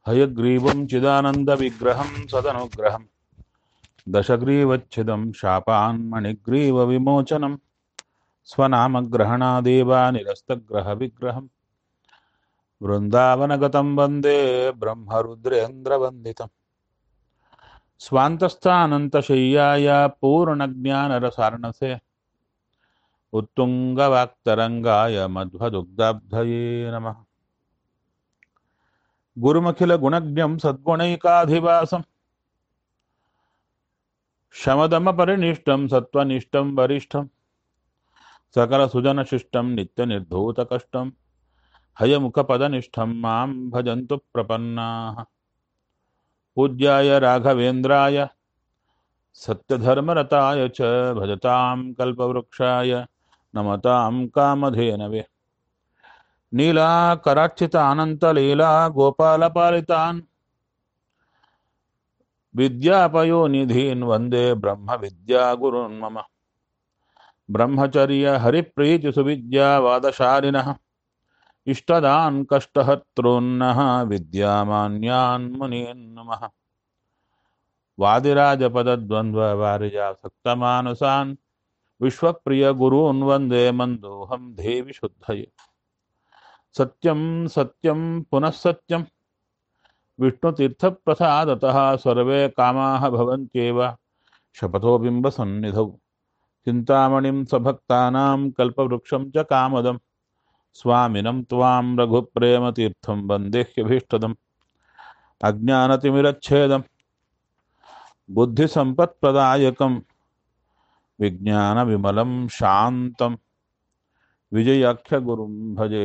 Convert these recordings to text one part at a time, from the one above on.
హయగ్రీవం చిదానందవిగ్రహం సదనుగ్రహం దశగ్రీవచ్ఛిదం శాపాన్మణిగ్రీవవిమోచనం స్వనామగ్రహణాదేవా నిరస్తగ్రహవిగ్రహం బృందావనగతం వందే బ్రహ్మరుద్రేంద్రవందితం స్వాంతస్థానంతశయ్యాయ పూర్ణజ్ఞానరసార్ణసే उत्तुङ्गवाक्तरङ्गाय मध्वदुग्धाब्धये नमः गुरुमखिलगुणज्ञं सद्गुणैकाधिवासं शमदमपरिनिष्टं सत्त्वनिष्ठं वरिष्ठं सकलसुजनशिष्टं नित्यनिर्धूतकष्टं हयमुखपदनिष्ठं मां भजन्तु प्रपन्नाः पूज्याय राघवेन्द्राय सत्यधर्मरताय च भजतां कल्पवृक्षाय नमतां कामधेनवे नीलाकरार्चितानन्तलीला गोपालपालितान् विद्यापयोनिधीन् वन्दे ब्रह्मविद्यागुरुन् मम ब्रह्मचर्यहरिप्रीतिसुविद्यावादशालिनः इष्टदान् कष्टहर्तॄन्नः विद्यामान्यान् मुनीन् नमः वादिराजपदद्वन्द्ववारिजासक्तमानसान् विश्वप्रियगुरून् वन्दे मन्दोऽहं देवि शुद्धये सत्यं सत्यं पुनः सत्यं विष्णुतीर्थप्रसादतः सर्वे कामाः भवन्त्येव शपथो बिम्बसन्निधौ चिन्तामणिं स्वभक्तानां कल्पवृक्षं च कामदं स्वामिनं त्वां रघुप्रेमतीर्थं वन्देह्यभीष्टदम् अज्ञानतिमिरच्छेदम् बुद्धिसम्पत्प्रदायकं विज्ञानविमलं शान्तं विजयाख्यगुरुं भजे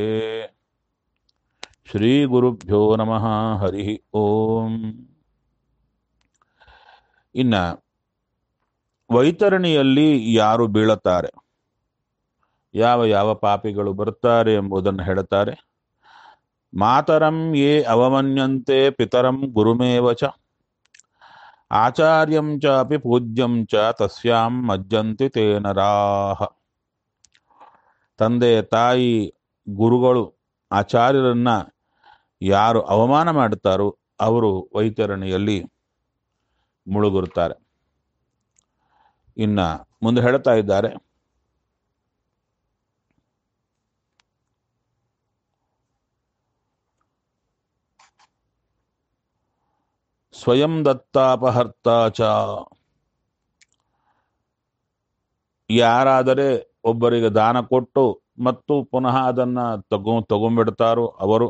ಶ್ರೀಗುರುಭ್ಯೋ ನಮಃ ಹರಿ ಓಂ ಇನ್ನ ವೈತರಣಿಯಲ್ಲಿ ಯಾರು ಬೀಳುತ್ತಾರೆ ಯಾವ ಯಾವ ಪಾಪಿಗಳು ಬರುತ್ತಾರೆ ಎಂಬುದನ್ನು ಹೇಳುತ್ತಾರೆ ಮಾತರಂ ಯೇ ಅವಮನ್ಯಂತೆ ಪಿತರಂ ಗುರುಮೇವ ಚ ಆಚಾರ್ಯಂ ಚ ಅಪಿ ಪೂಜ್ಯಂ ಚ ತಸ್ಯಾಂ ಮಜ್ಜಂತಿ ತೇ ನರಾಹ ತಂದೆ ತಾಯಿ ಗುರುಗಳು ಆಚಾರ್ಯರನ್ನ ಯಾರು ಅವಮಾನ ಮಾಡುತ್ತಾರೋ ಅವರು ವೈತರಣಿಯಲ್ಲಿ ಮುಳುಗುರುತ್ತಾರೆ ಇನ್ನ ಮುಂದೆ ಹೇಳ್ತಾ ಇದ್ದಾರೆ ಸ್ವಯಂ ದತ್ತಾಪಹರ್ತ ಚ ಯಾರಾದರೆ ಒಬ್ಬರಿಗೆ ದಾನ ಕೊಟ್ಟು ಮತ್ತು ಪುನಃ ಅದನ್ನ ತಗೊ ತಗೊಂಡ್ಬಿಡ್ತಾರೋ ಅವರು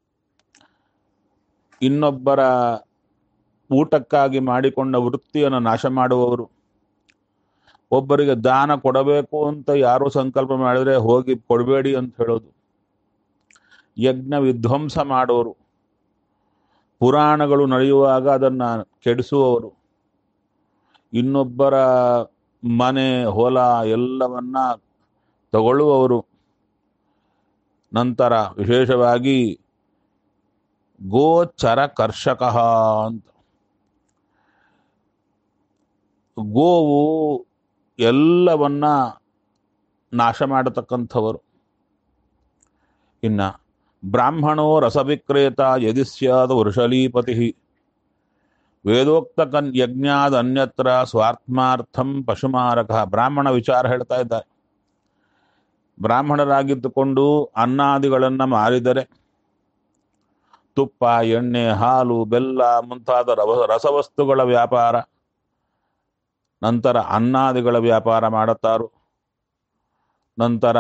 ಇನ್ನೊಬ್ಬರ ಊಟಕ್ಕಾಗಿ ಮಾಡಿಕೊಂಡ ವೃತ್ತಿಯನ್ನು ನಾಶ ಮಾಡುವವರು ಒಬ್ಬರಿಗೆ ದಾನ ಕೊಡಬೇಕು ಅಂತ ಯಾರು ಸಂಕಲ್ಪ ಮಾಡಿದ್ರೆ ಹೋಗಿ ಕೊಡಬೇಡಿ ಅಂತ ಹೇಳೋದು ಯಜ್ಞ ವಿಧ್ವಂಸ ಮಾಡೋರು ಪುರಾಣಗಳು ನಡೆಯುವಾಗ ಅದನ್ನ ಕೆಡಿಸುವವರು ಇನ್ನೊಬ್ಬರ ಮನೆ ಹೊಲ ಎಲ್ಲವನ್ನ ತಗೊಳ್ಳುವವರು ನಂತರ ವಿಶೇಷವಾಗಿ ಗೋಚರ ಕರ್ಷಕ ಅಂತ ಗೋವು ಎಲ್ಲವನ್ನ ನಾಶ ಮಾಡತಕ್ಕಂಥವರು ಇನ್ನ ಬ್ರಾಹ್ಮಣೋ ರಸವಿಕ್ರೇತ ಯದಿ ಸ್ಯಾದ ವೃಷಲೀಪತಿ ವೇದೋಕ್ತ ಕನ್ ಯಜ್ಞಾದ ಅನ್ಯತ್ರ ಸ್ವಾರ್ಥಮಾರ್ಥಂ ಪಶುಮಾರಕ ಬ್ರಾಹ್ಮಣ ವಿಚಾರ ಹೇಳ್ತಾ ಇದ್ದಾರೆ ಬ್ರಾಹ್ಮಣರಾಗಿದ್ದುಕೊಂಡು ಅನ್ನಾದಿಗಳನ್ನು ಮಾರಿದರೆ ತುಪ್ಪ ಎಣ್ಣೆ ಹಾಲು ಬೆಲ್ಲ ಮುಂತಾದ ರವ ರಸವಸ್ತುಗಳ ವ್ಯಾಪಾರ ನಂತರ ಅನ್ನಾದಿಗಳ ವ್ಯಾಪಾರ ಮಾಡುತ್ತಾರು ನಂತರ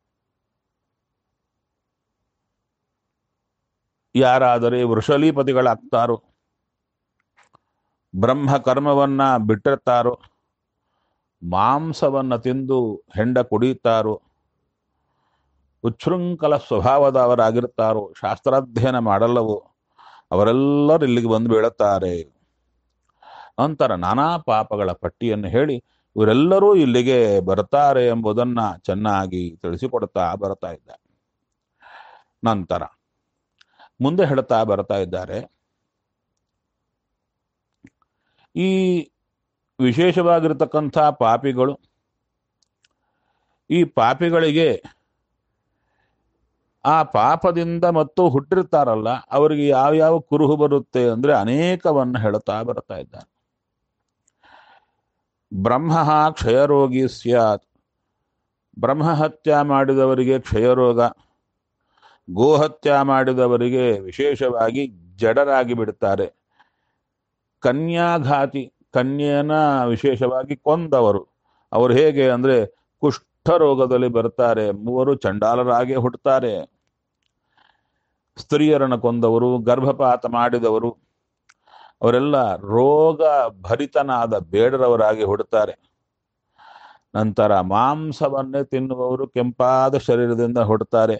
ಯಾರಾದರೆ ವೃಷಲೀಪತಿಗಳಾಗ್ತಾರೋ ಬ್ರಹ್ಮ ಕರ್ಮವನ್ನ ಬಿಟ್ಟಿರ್ತಾರೋ ಮಾಂಸವನ್ನ ತಿಂದು ಹೆಂಡ ಕುಡಿಯುತ್ತಾರೋ ಉಚ್ಛೃಂಖಲ ಸ್ವಭಾವದವರಾಗಿರ್ತಾರೋ ಶಾಸ್ತ್ರಾಧ್ಯಯನ ಮಾಡಲ್ಲವೋ ಅವರೆಲ್ಲರೂ ಇಲ್ಲಿಗೆ ಬಂದು ಬೀಳುತ್ತಾರೆ ನಂತರ ನಾನಾ ಪಾಪಗಳ ಪಟ್ಟಿಯನ್ನು ಹೇಳಿ ಇವರೆಲ್ಲರೂ ಇಲ್ಲಿಗೆ ಬರ್ತಾರೆ ಎಂಬುದನ್ನ ಚೆನ್ನಾಗಿ ತಿಳಿಸಿಕೊಡ್ತಾ ಬರ್ತಾ ಇದ್ದ ನಂತರ ಮುಂದೆ ಹೇಳ್ತಾ ಬರ್ತಾ ಇದ್ದಾರೆ ಈ ವಿಶೇಷವಾಗಿರ್ತಕ್ಕಂಥ ಪಾಪಿಗಳು ಈ ಪಾಪಿಗಳಿಗೆ ಆ ಪಾಪದಿಂದ ಮತ್ತು ಹುಟ್ಟಿರ್ತಾರಲ್ಲ ಅವರಿಗೆ ಯಾವ್ಯಾವ ಕುರುಹು ಬರುತ್ತೆ ಅಂದ್ರೆ ಅನೇಕವನ್ನ ಹೇಳುತ್ತಾ ಬರ್ತಾ ಇದ್ದಾನೆ ಬ್ರಹ್ಮ ಕ್ಷಯರೋಗಿ ಸ್ಯಾತ್ ಬ್ರಹ್ಮಹತ್ಯ ಮಾಡಿದವರಿಗೆ ಕ್ಷಯರೋಗ ಗೋಹತ್ಯ ಮಾಡಿದವರಿಗೆ ವಿಶೇಷವಾಗಿ ಜಡರಾಗಿ ಬಿಡುತ್ತಾರೆ ಕನ್ಯಾಘಾತಿ ಕನ್ಯೆಯನ್ನ ವಿಶೇಷವಾಗಿ ಕೊಂದವರು ಅವರು ಹೇಗೆ ಅಂದ್ರೆ ಕುಷ್ಠರೋಗದಲ್ಲಿ ಬರ್ತಾರೆ ಮೂವರು ಚಂಡಾಲರಾಗಿ ಹುಟ್ಟುತ್ತಾರೆ ಸ್ತ್ರೀಯರನ್ನು ಕೊಂದವರು ಗರ್ಭಪಾತ ಮಾಡಿದವರು ಅವರೆಲ್ಲ ರೋಗ ಭರಿತನಾದ ಬೇಡರವರಾಗಿ ಹುಡುತ್ತಾರೆ ನಂತರ ಮಾಂಸವನ್ನೇ ತಿನ್ನುವವರು ಕೆಂಪಾದ ಶರೀರದಿಂದ ಹುಡ್ತಾರೆ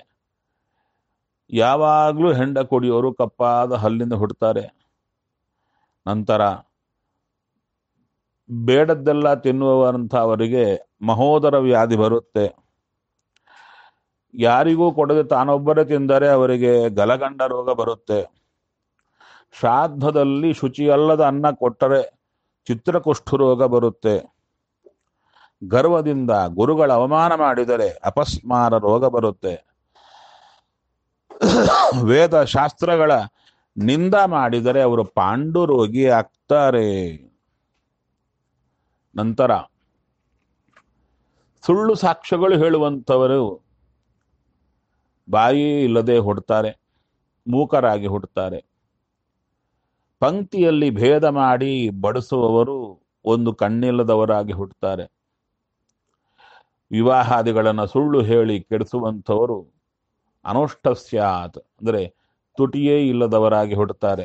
ಯಾವಾಗಲೂ ಹೆಂಡ ಕುಡಿಯೋರು ಕಪ್ಪಾದ ಹಲ್ಲಿಂದ ಹುಡ್ತಾರೆ ನಂತರ ಬೇಡದ್ದೆಲ್ಲ ತಿನ್ನುವಂಥ ಅವರಿಗೆ ಮಹೋದರ ವ್ಯಾಧಿ ಬರುತ್ತೆ ಯಾರಿಗೂ ಕೊಡದೆ ತಾನೊಬ್ಬರೇ ತಿಂದರೆ ಅವರಿಗೆ ಗಲಗಂಡ ರೋಗ ಬರುತ್ತೆ ಶ್ರಾದ್ದದಲ್ಲಿ ಶುಚಿಯಲ್ಲದ ಅನ್ನ ಕೊಟ್ಟರೆ ಚಿತ್ರಕುಷ್ಠ ರೋಗ ಬರುತ್ತೆ ಗರ್ವದಿಂದ ಗುರುಗಳ ಅವಮಾನ ಮಾಡಿದರೆ ಅಪಸ್ಮಾರ ರೋಗ ಬರುತ್ತೆ ವೇದ ಶಾಸ್ತ್ರಗಳ ನಿಂದ ಮಾಡಿದರೆ ಅವರು ಪಾಂಡು ರೋಗಿ ಆಗ್ತಾರೆ ನಂತರ ಸುಳ್ಳು ಸಾಕ್ಷ್ಯಗಳು ಹೇಳುವಂಥವರು ಬಾಯಿ ಇಲ್ಲದೆ ಹುಡ್ತಾರೆ ಮೂಕರಾಗಿ ಹುಡ್ತಾರೆ ಪಂಕ್ತಿಯಲ್ಲಿ ಭೇದ ಮಾಡಿ ಬಡಿಸುವವರು ಒಂದು ಕಣ್ಣಿಲ್ಲದವರಾಗಿ ಹುಟ್ಟುತ್ತಾರೆ ವಿವಾಹಾದಿಗಳನ್ನು ಸುಳ್ಳು ಹೇಳಿ ಕೆಡಿಸುವಂಥವರು ಅನುಷ್ಟಸ್ಯಾತ್ ಅಂದರೆ ತುಟಿಯೇ ಇಲ್ಲದವರಾಗಿ ಹುಟ್ಟುತ್ತಾರೆ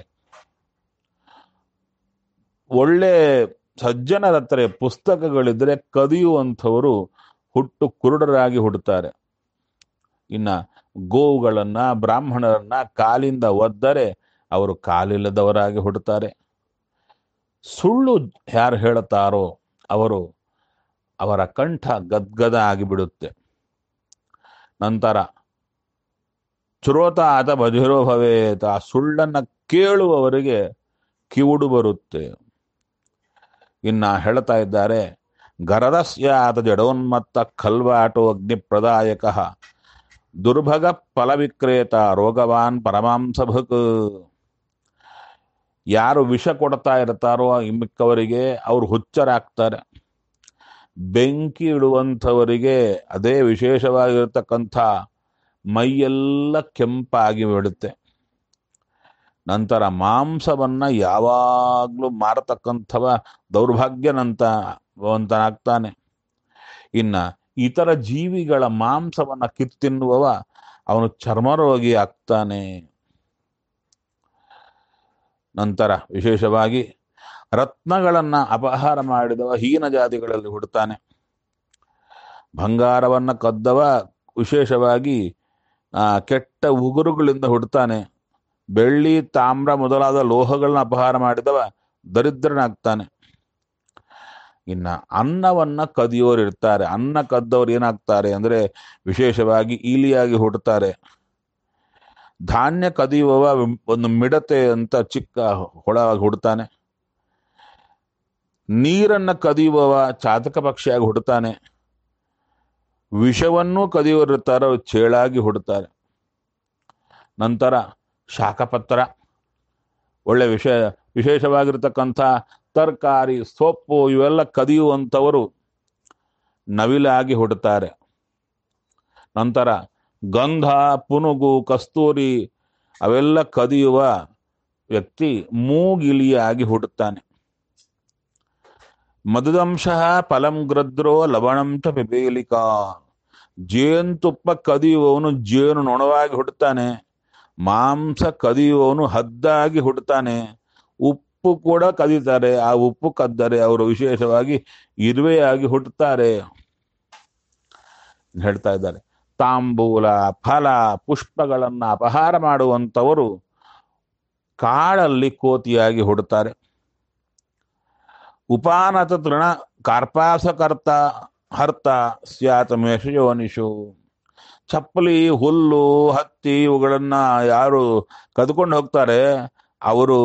ಒಳ್ಳೆ ಸಜ್ಜನರ ಹತ್ರ ಪುಸ್ತಕಗಳಿದ್ರೆ ಕದಿಯುವಂಥವರು ಹುಟ್ಟು ಕುರುಡರಾಗಿ ಹುಟ್ಟುತ್ತಾರೆ ಇನ್ನ ಗೋವುಗಳನ್ನ ಬ್ರಾಹ್ಮಣರನ್ನ ಕಾಲಿಂದ ಒದ್ದರೆ ಅವರು ಕಾಲಿಲ್ಲದವರಾಗಿ ಹುಟ್ಟುತ್ತಾರೆ ಸುಳ್ಳು ಯಾರು ಹೇಳುತ್ತಾರೋ ಅವರು ಅವರ ಕಂಠ ಗದ್ಗದ ಆಗಿಬಿಡುತ್ತೆ ನಂತರ ಶ್ರೋತ ಆತ ಬಧಿರೋ ಭವೇತ ಆ ಸುಳ್ಳನ್ನ ಕೇಳುವವರಿಗೆ ಕಿವುಡು ಬರುತ್ತೆ ಇನ್ನ ಹೇಳ್ತಾ ಇದ್ದಾರೆ ಗರದಸ್ಯಾತ ಜಡೋನ್ಮತ್ತ ಖಲ್ವಾಟೋ ಅಗ್ನಿಪ್ರದಾಯಕ ದುರ್ಭಗ ಫಲವಿಕ್ರೇತ ರೋಗವಾನ್ ಪರಮಾಂಸಭಕ್ ಯಾರು ವಿಷ ಕೊಡ್ತಾ ಇರ್ತಾರೋ ಮಿಕ್ಕವರಿಗೆ ಅವ್ರು ಹುಚ್ಚರಾಗ್ತಾರೆ ಬೆಂಕಿ ಇಡುವಂಥವರಿಗೆ ಅದೇ ವಿಶೇಷವಾಗಿರ್ತಕ್ಕಂಥ ಮೈಯೆಲ್ಲ ಕೆಂಪಾಗಿ ಬಿಡುತ್ತೆ ನಂತರ ಮಾಂಸವನ್ನ ಯಾವಾಗಲೂ ಮಾರತಕ್ಕಂಥವ ದೌರ್ಭಾಗ್ಯನಂತ ಅಂತನಾಗ್ತಾನೆ ಇನ್ನ ಇತರ ಜೀವಿಗಳ ಮಾಂಸವನ್ನ ಕಿತ್ತಿನ್ನುವವ ಅವನು ಚರ್ಮರೋಗಿ ಆಗ್ತಾನೆ ನಂತರ ವಿಶೇಷವಾಗಿ ರತ್ನಗಳನ್ನ ಅಪಹಾರ ಮಾಡಿದವ ಹೀನ ಜಾತಿಗಳಲ್ಲಿ ಹುಡ್ತಾನೆ ಬಂಗಾರವನ್ನ ಕದ್ದವ ವಿಶೇಷವಾಗಿ ಆ, ಕೆಟ್ಟ ಉಗುರುಗಳಿಂದ ಹುಡ್ತಾನೆ ಬೆಳ್ಳಿ ತಾಮ್ರ ಮೊದಲಾದ ಲೋಹಗಳನ್ನ ಅಪಹಾರ ಮಾಡಿದವ ದರಿದ್ರನಾಗ್ತಾನೆ ಇನ್ನ ಅನ್ನವನ್ನ ಕದಿಯೋರು ಇರ್ತಾರೆ ಅನ್ನ ಕದ್ದವ್ರು ಏನಾಗ್ತಾರೆ ಅಂದ್ರೆ ವಿಶೇಷವಾಗಿ ಈಲಿಯಾಗಿ ಹುಡ್ತಾರೆ ಧಾನ್ಯ ಕದಿಯುವವ ಒಂದು ಮಿಡತೆ ಅಂತ ಚಿಕ್ಕ ಹೊಳವಾಗಿ ಹುಡ್ತಾನೆ ನೀರನ್ನ ಕದಿಯುವವ ಚಾತಕ ಪಕ್ಷಿಯಾಗಿ ಹುಡ್ತಾನೆ ವಿಷವನ್ನೂ ಕದಿಯೋರಿರ್ತಾರೋ ಚೇಳಾಗಿ ಹುಡ್ತಾರೆ ನಂತರ ಶಾಖಪತ್ರ ಒಳ್ಳೆ ವಿಷ ವಿಶೇಷವಾಗಿರ್ತಕ್ಕಂಥ ತರಕಾರಿ ಸೊಪ್ಪು ಇವೆಲ್ಲ ಕದಿಯುವಂಥವರು ನವಿಲಾಗಿ ಹುಡ್ತಾರೆ ನಂತರ ಗಂಧ ಪುನುಗು ಕಸ್ತೂರಿ ಅವೆಲ್ಲ ಕದಿಯುವ ವ್ಯಕ್ತಿ ಮೂಗಿಲಿಯಾಗಿ ಹುಟ್ಟುತ್ತಾನೆ ಮಧುದಂಶ ಫಲಂ ಗ್ರದ್ರೋ ಲವಣಂ ಚ ಪಿಪೇಲಿಕಾ ಜೇನುತುಪ್ಪ ಕದಿಯುವವನು ಜೇನು ನೊಣವಾಗಿ ಹುಟ್ಟುತ್ತಾನೆ ಮಾಂಸ ಕದಿಯುವವನು ಹದ್ದಾಗಿ ಹುಟ್ಟುತ್ತಾನೆ ಉಪ್ಪು ಕೂಡ ಕದೀತಾರೆ ಆ ಉಪ್ಪು ಕದ್ದರೆ ಅವರು ವಿಶೇಷವಾಗಿ ಇರುವೆಯಾಗಿ ಹುಟ್ಟುತ್ತಾರೆ ಹೇಳ್ತಾ ಇದ್ದಾರೆ ತಾಂಬೂಲ ಫಲ ಪುಷ್ಪಗಳನ್ನ ಅಪಹಾರ ಮಾಡುವಂಥವರು ಕಾಡಲ್ಲಿ ಕೋತಿಯಾಗಿ ಹುಡುತ್ತಾರೆ ಉಪಾನತ ತೃಣ ಕಾರ್ಪಾಸಕರ್ತ ಹರ್ತ ಸ್ಯಾತ್ ಮೇಷಯೋನಿಷು ಚಪ್ಪಲಿ ಹುಲ್ಲು ಹತ್ತಿ ಇವುಗಳನ್ನ ಯಾರು ಕದ್ಕೊಂಡು ಹೋಗ್ತಾರೆ ಅವರು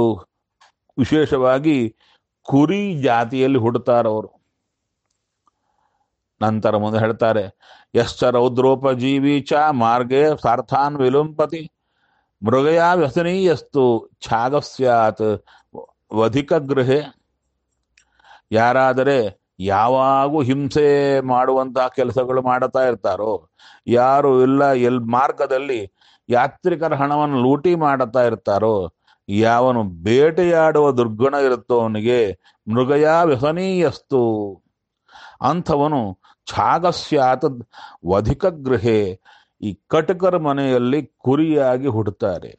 ವಿಶೇಷವಾಗಿ ಕುರಿ ಜಾತಿಯಲ್ಲಿ ಹುಡ್ತಾರವರು ನಂತರ ಮುಂದೆ ಹೇಳ್ತಾರೆ ಯಶ್ಚ ರೌದ್ರೋಪಜೀವಿ ಚ ಮಾರ್ಗೆ ಸಾರ್ಥಾನ್ ವಿಲುಂಪತಿ ಮೃಗಯ ವ್ಯಸನೀಯಸ್ತು ಛಾಗ ಸ್ಯಾತ್ ವಧಿಕ ಗೃಹೆ ಯಾರಾದರೆ ಯಾವಾಗೂ ಹಿಂಸೆ ಮಾಡುವಂತಹ ಕೆಲಸಗಳು ಮಾಡುತ್ತಾ ಇರ್ತಾರೋ ಯಾರು ಇಲ್ಲ ಎಲ್ ಮಾರ್ಗದಲ್ಲಿ ಯಾತ್ರಿಕರ ಹಣವನ್ನು ಲೂಟಿ ಮಾಡುತ್ತಾ ಇರ್ತಾರೋ ಯಾವನು ಬೇಟೆಯಾಡುವ ದುರ್ಗುಣ ಇರುತ್ತೋ ಅವನಿಗೆ ಮೃಗಯ ವ್ಯಸನೀಯಸ್ತು ಅಂಥವನು ಛಾಗಸ್ಯಾತ ವಧಿಕ ಗೃಹೆ ಈ ಕಟಕರ ಮನೆಯಲ್ಲಿ ಕುರಿಯಾಗಿ ಹುಡ್ತಾರೆ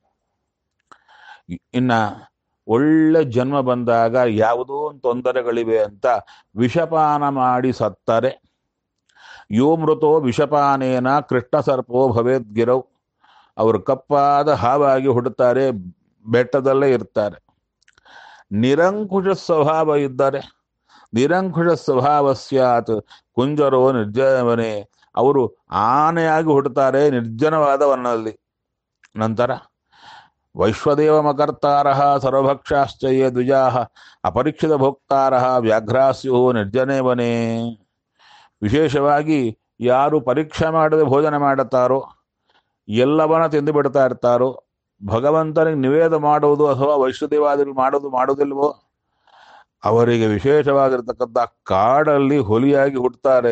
ಇನ್ನ ಒಳ್ಳೆ ಜನ್ಮ ಬಂದಾಗ ಯಾವುದೋ ಒಂದು ತೊಂದರೆಗಳಿವೆ ಅಂತ ವಿಷಪಾನ ಮಾಡಿ ಸತ್ತರೆ ಯೋ ಮೃತೋ ವಿಷಪಾನೇನ ಕೃಷ್ಣ ಸರ್ಪೋ ಭವೇದ್ ಗಿರವ್ ಅವರು ಕಪ್ಪಾದ ಹಾವಾಗಿ ಹುಡುತ್ತಾರೆ ಬೆಟ್ಟದಲ್ಲೇ ಇರ್ತಾರೆ ನಿರಂಕುಶ ಸ್ವಭಾವ ಇದ್ದಾರೆ ನಿರಂಕುಶ ಸ್ವಭಾವ ಸ್ಯಾತ್ ಕುಂಜರೋ ನಿರ್ಜನವನೇ ಅವರು ಆನೆಯಾಗಿ ಹುಟ್ಟುತ್ತಾರೆ ನಿರ್ಜನವಾದ ವನದಲ್ಲಿ ನಂತರ ವೈಶ್ವದೇವ ಮಕರ್ತಾರ ಸರ್ವಭಕ್ಷಾಶ್ಚಯ ದ್ವಿಜಾ ಅಪರೀಕ್ಷಿತ ಭೋಕ್ತಾರ ವ್ಯಾಘ್ರಾಸ್ಯು ನಿರ್ಜನೇ ವನೇ ವಿಶೇಷವಾಗಿ ಯಾರು ಪರೀಕ್ಷೆ ಮಾಡದೆ ಭೋಜನ ಮಾಡುತ್ತಾರೋ ಎಲ್ಲವನ್ನ ತಿಂದು ಬಿಡ್ತಾ ಇರ್ತಾರೋ ಭಗವಂತನಿಗೆ ನಿವೇದ ಮಾಡುವುದು ಅಥವಾ ವೈಷ್ಣದೇವಾದಿಗಳು ಮಾಡೋದು ಮಾಡೋದಿಲ್ವೋ ಅವರಿಗೆ ವಿಶೇಷವಾಗಿರ್ತಕ್ಕಂಥ ಕಾಡಲ್ಲಿ ಹುಲಿಯಾಗಿ ಹುಟ್ಟುತ್ತಾರೆ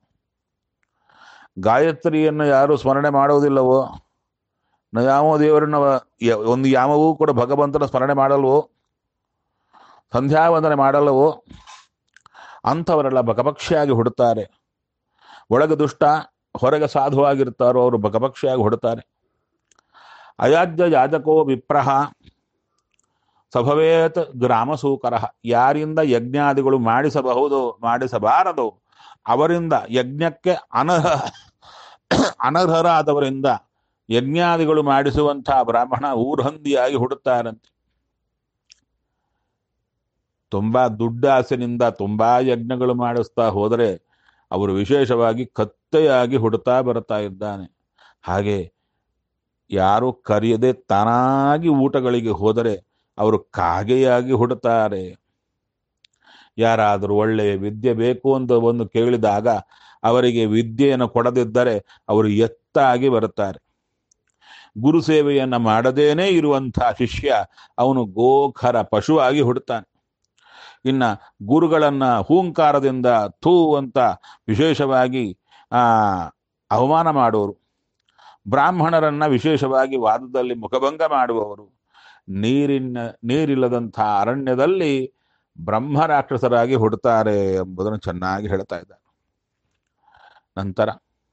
ಗಾಯತ್ರಿಯನ್ನು ಯಾರು ಸ್ಮರಣೆ ಮಾಡುವುದಿಲ್ಲವೋ ಯಾವ ದೇವರನ್ನ ಯ- ಒಂದು ಯಾವವೂ ಕೂಡ ಭಗವಂತನ ಸ್ಮರಣೆ ಮಾಡಲ್ವೋ ಸಂಧ್ಯಾವಂದನೆ ಮಾಡಲ್ಲವೋ ಅಂಥವರೆಲ್ಲ ಬಕಪಕ್ಷಿಯಾಗಿ ಹುಡುತ್ತಾರೆ ಒಳಗೆ ದುಷ್ಟ ಹೊರಗೆ ಸಾಧುವಾಗಿರ್ತಾರೋ ಅವರು ಬಕಪಕ್ಷಿಯಾಗಿ ಹುಡುತ್ತಾರೆ ಅಯಾಜ್ಯ ಯಾಜಕೋ ವಿಪ್ರಹ ಸಭವೇತ್ ಗ್ರಾಮಸೂಕರ ಯಾರಿಂದ ಯಜ್ಞಾದಿಗಳು ಮಾಡಿಸಬಹುದು ಮಾಡಿಸಬಾರದು ಅವರಿಂದ ಯಜ್ಞಕ್ಕೆ ಅನರ್ಹ ಅನರ್ಹರಾದವರಿಂದ ಯಜ್ಞಾದಿಗಳು ಮಾಡಿಸುವಂತಹ ಬ್ರಾಹ್ಮಣ ಊರ್ಹಂದಿಯಾಗಿ ಹುಡುತ್ತಾರಂತೆ ತುಂಬಾ ದುಡ್ಡಾಸೆನಿಂದ ತುಂಬಾ ಯಜ್ಞಗಳು ಮಾಡಿಸ್ತಾ ಹೋದರೆ ಅವರು ವಿಶೇಷವಾಗಿ ಕತ್ತೆಯಾಗಿ ಹುಡುತ್ತಾ ಬರ್ತಾ ಇದ್ದಾನೆ ಹಾಗೆ ಯಾರು ಕರೆಯದೆ ತಾನಾಗಿ ಊಟಗಳಿಗೆ ಹೋದರೆ ಅವರು ಕಾಗೆಯಾಗಿ ಹುಡುತ್ತಾರೆ ಯಾರಾದರೂ ಒಳ್ಳೆಯ ವಿದ್ಯೆ ಬೇಕು ಅಂತ ಒಂದು ಕೇಳಿದಾಗ ಅವರಿಗೆ ವಿದ್ಯೆಯನ್ನು ಕೊಡದಿದ್ದರೆ ಅವರು ಎತ್ತಾಗಿ ಬರುತ್ತಾರೆ ಗುರು ಸೇವೆಯನ್ನ ಮಾಡದೇನೆ ಇರುವಂತಹ ಶಿಷ್ಯ ಅವನು ಗೋಖರ ಪಶುವಾಗಿ ಹುಡುತ್ತಾನೆ ಇನ್ನ ಗುರುಗಳನ್ನ ಹೂಂಕಾರದಿಂದ ಥೂ ಅಂತ ವಿಶೇಷವಾಗಿ ಆ ಅವಮಾನ ಮಾಡುವರು ಬ್ರಾಹ್ಮಣರನ್ನ ವಿಶೇಷವಾಗಿ ವಾದದಲ್ಲಿ ಮುಖಭಂಗ ಮಾಡುವವರು ನೀರಿನ ನೀರಿಲ್ಲದಂತಹ ಅರಣ್ಯದಲ್ಲಿ ಬ್ರಹ್ಮ ರಾಕ್ಷಸರಾಗಿ ಹುಡ್ತಾರೆ ಎಂಬುದನ್ನು ಚೆನ್ನಾಗಿ ಹೇಳ್ತಾ ಇದ್ದಾರೆ ನಂತರ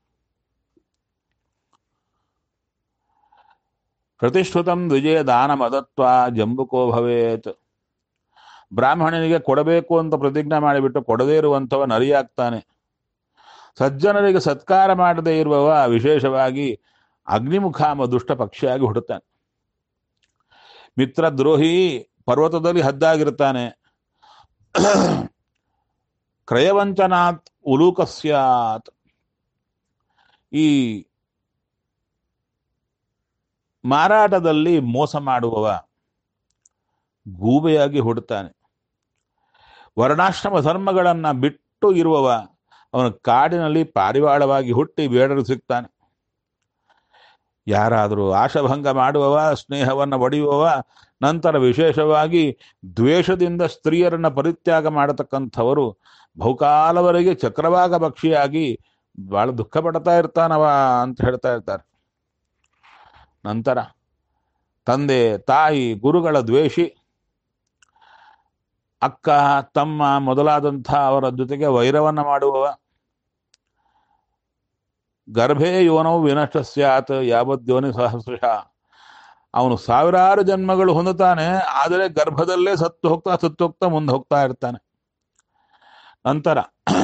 ಪ್ರತಿಷ್ಠುತಂ ವಿಜಯ ದಾನ ಮದತ್ವ ಜಂಬುಕೋ ಭವೇತ್ ಬ್ರಾಹ್ಮಣನಿಗೆ ಕೊಡಬೇಕು ಅಂತ ಪ್ರತಿಜ್ಞೆ ಮಾಡಿಬಿಟ್ಟು ಕೊಡದೇ ಇರುವಂಥವ ನರಿಯಾಗ್ತಾನೆ ಸಜ್ಜನರಿಗೆ ಸತ್ಕಾರ ಮಾಡದೇ ಇರುವವ ವಿಶೇಷವಾಗಿ ಅಗ್ನಿಮುಖಾಮ ದುಷ್ಟ ಪಕ್ಷಿಯಾಗಿ ಹುಡುತ್ತಾನೆ ಮಿತ್ರದ್ರೋಹಿ ಪರ್ವತದಲ್ಲಿ ಹದ್ದಾಗಿರ್ತಾನೆ ಕ್ರಯವಂಚನಾತ್ ಉಲೂಕಸ್ಯಾತ್ ಈ ಮಾರಾಟದಲ್ಲಿ ಮೋಸ ಮಾಡುವವ ಗೂಬೆಯಾಗಿ ಹುಡುತ್ತಾನೆ ವರ್ಣಾಶ್ರಮ ಧರ್ಮಗಳನ್ನ ಬಿಟ್ಟು ಇರುವವ ಅವನ ಕಾಡಿನಲ್ಲಿ ಪಾರಿವಾಳವಾಗಿ ಹುಟ್ಟಿ ಬೇಡರು ಸಿಗ್ತಾನೆ ಯಾರಾದರೂ ಆಶಭಂಗ ಮಾಡುವವ ಸ್ನೇಹವನ್ನು ಒಡೆಯುವವ ನಂತರ ವಿಶೇಷವಾಗಿ ದ್ವೇಷದಿಂದ ಸ್ತ್ರೀಯರನ್ನ ಪರಿತ್ಯಾಗ ಮಾಡತಕ್ಕಂಥವರು ಬಹುಕಾಲವರೆಗೆ ಚಕ್ರವಾಗ ಭಕ್ಷಿಯಾಗಿ ಬಹಳ ದುಃಖ ಪಡ್ತಾ ಇರ್ತಾನವ ಅಂತ ಹೇಳ್ತಾ ಇರ್ತಾರೆ ನಂತರ ತಂದೆ ತಾಯಿ ಗುರುಗಳ ದ್ವೇಷಿ ಅಕ್ಕ ತಮ್ಮ ಮೊದಲಾದಂಥ ಅವರ ಜೊತೆಗೆ ವೈರವನ್ನ ಮಾಡುವವ ಗರ್ಭೇ ಯೋನವು ವಿನಷ್ಟ ಸ್ಯಾತ್ ಯಾವದ್ಯೋನಿ ಸಹಸ್ರಶ ಅವನು ಸಾವಿರಾರು ಜನ್ಮಗಳು ಹೊಂದುತ್ತಾನೆ ಆದರೆ ಗರ್ಭದಲ್ಲೇ ಸತ್ತು ಹೋಗ್ತಾ ಸತ್ತು ಹೋಗ್ತಾ ಮುಂದೆ ಹೋಗ್ತಾ ಇರ್ತಾನೆ ನಂತರ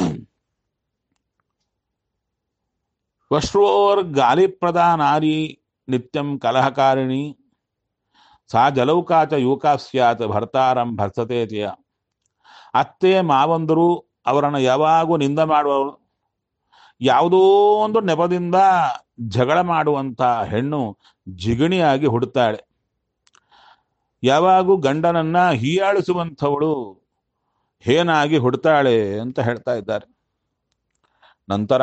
ಶ್ವಶ್ರೋರ್ ಗಾಲಿಪ್ರದ ನಾರಿ ನಿತ್ಯಂ ಕಲಹಕಾರಿಣಿ ಸಾ ಜಲೌಕಾಚ ಯುವಕ ಸ್ಯಾತ್ ಭರ್ತಾರಂ ಭರ್ಸತೇತಿಯ ಅತ್ತೆ ಮಾವಂದರು ಅವರನ್ನು ಯಾವಾಗೂ ನಿಂದ ಮಾಡುವವರು ಯಾವುದೋ ಒಂದು ನೆಪದಿಂದ ಜಗಳ ಮಾಡುವಂತ ಹೆಣ್ಣು ಜಿಗಣಿಯಾಗಿ ಹುಡುತ್ತಾಳೆ ಯಾವಾಗೂ ಗಂಡನನ್ನ ಹೀಯಾಳಿಸುವಂಥವಳು ಹೇನಾಗಿ ಹುಡ್ತಾಳೆ ಅಂತ ಹೇಳ್ತಾ ಇದ್ದಾರೆ ನಂತರ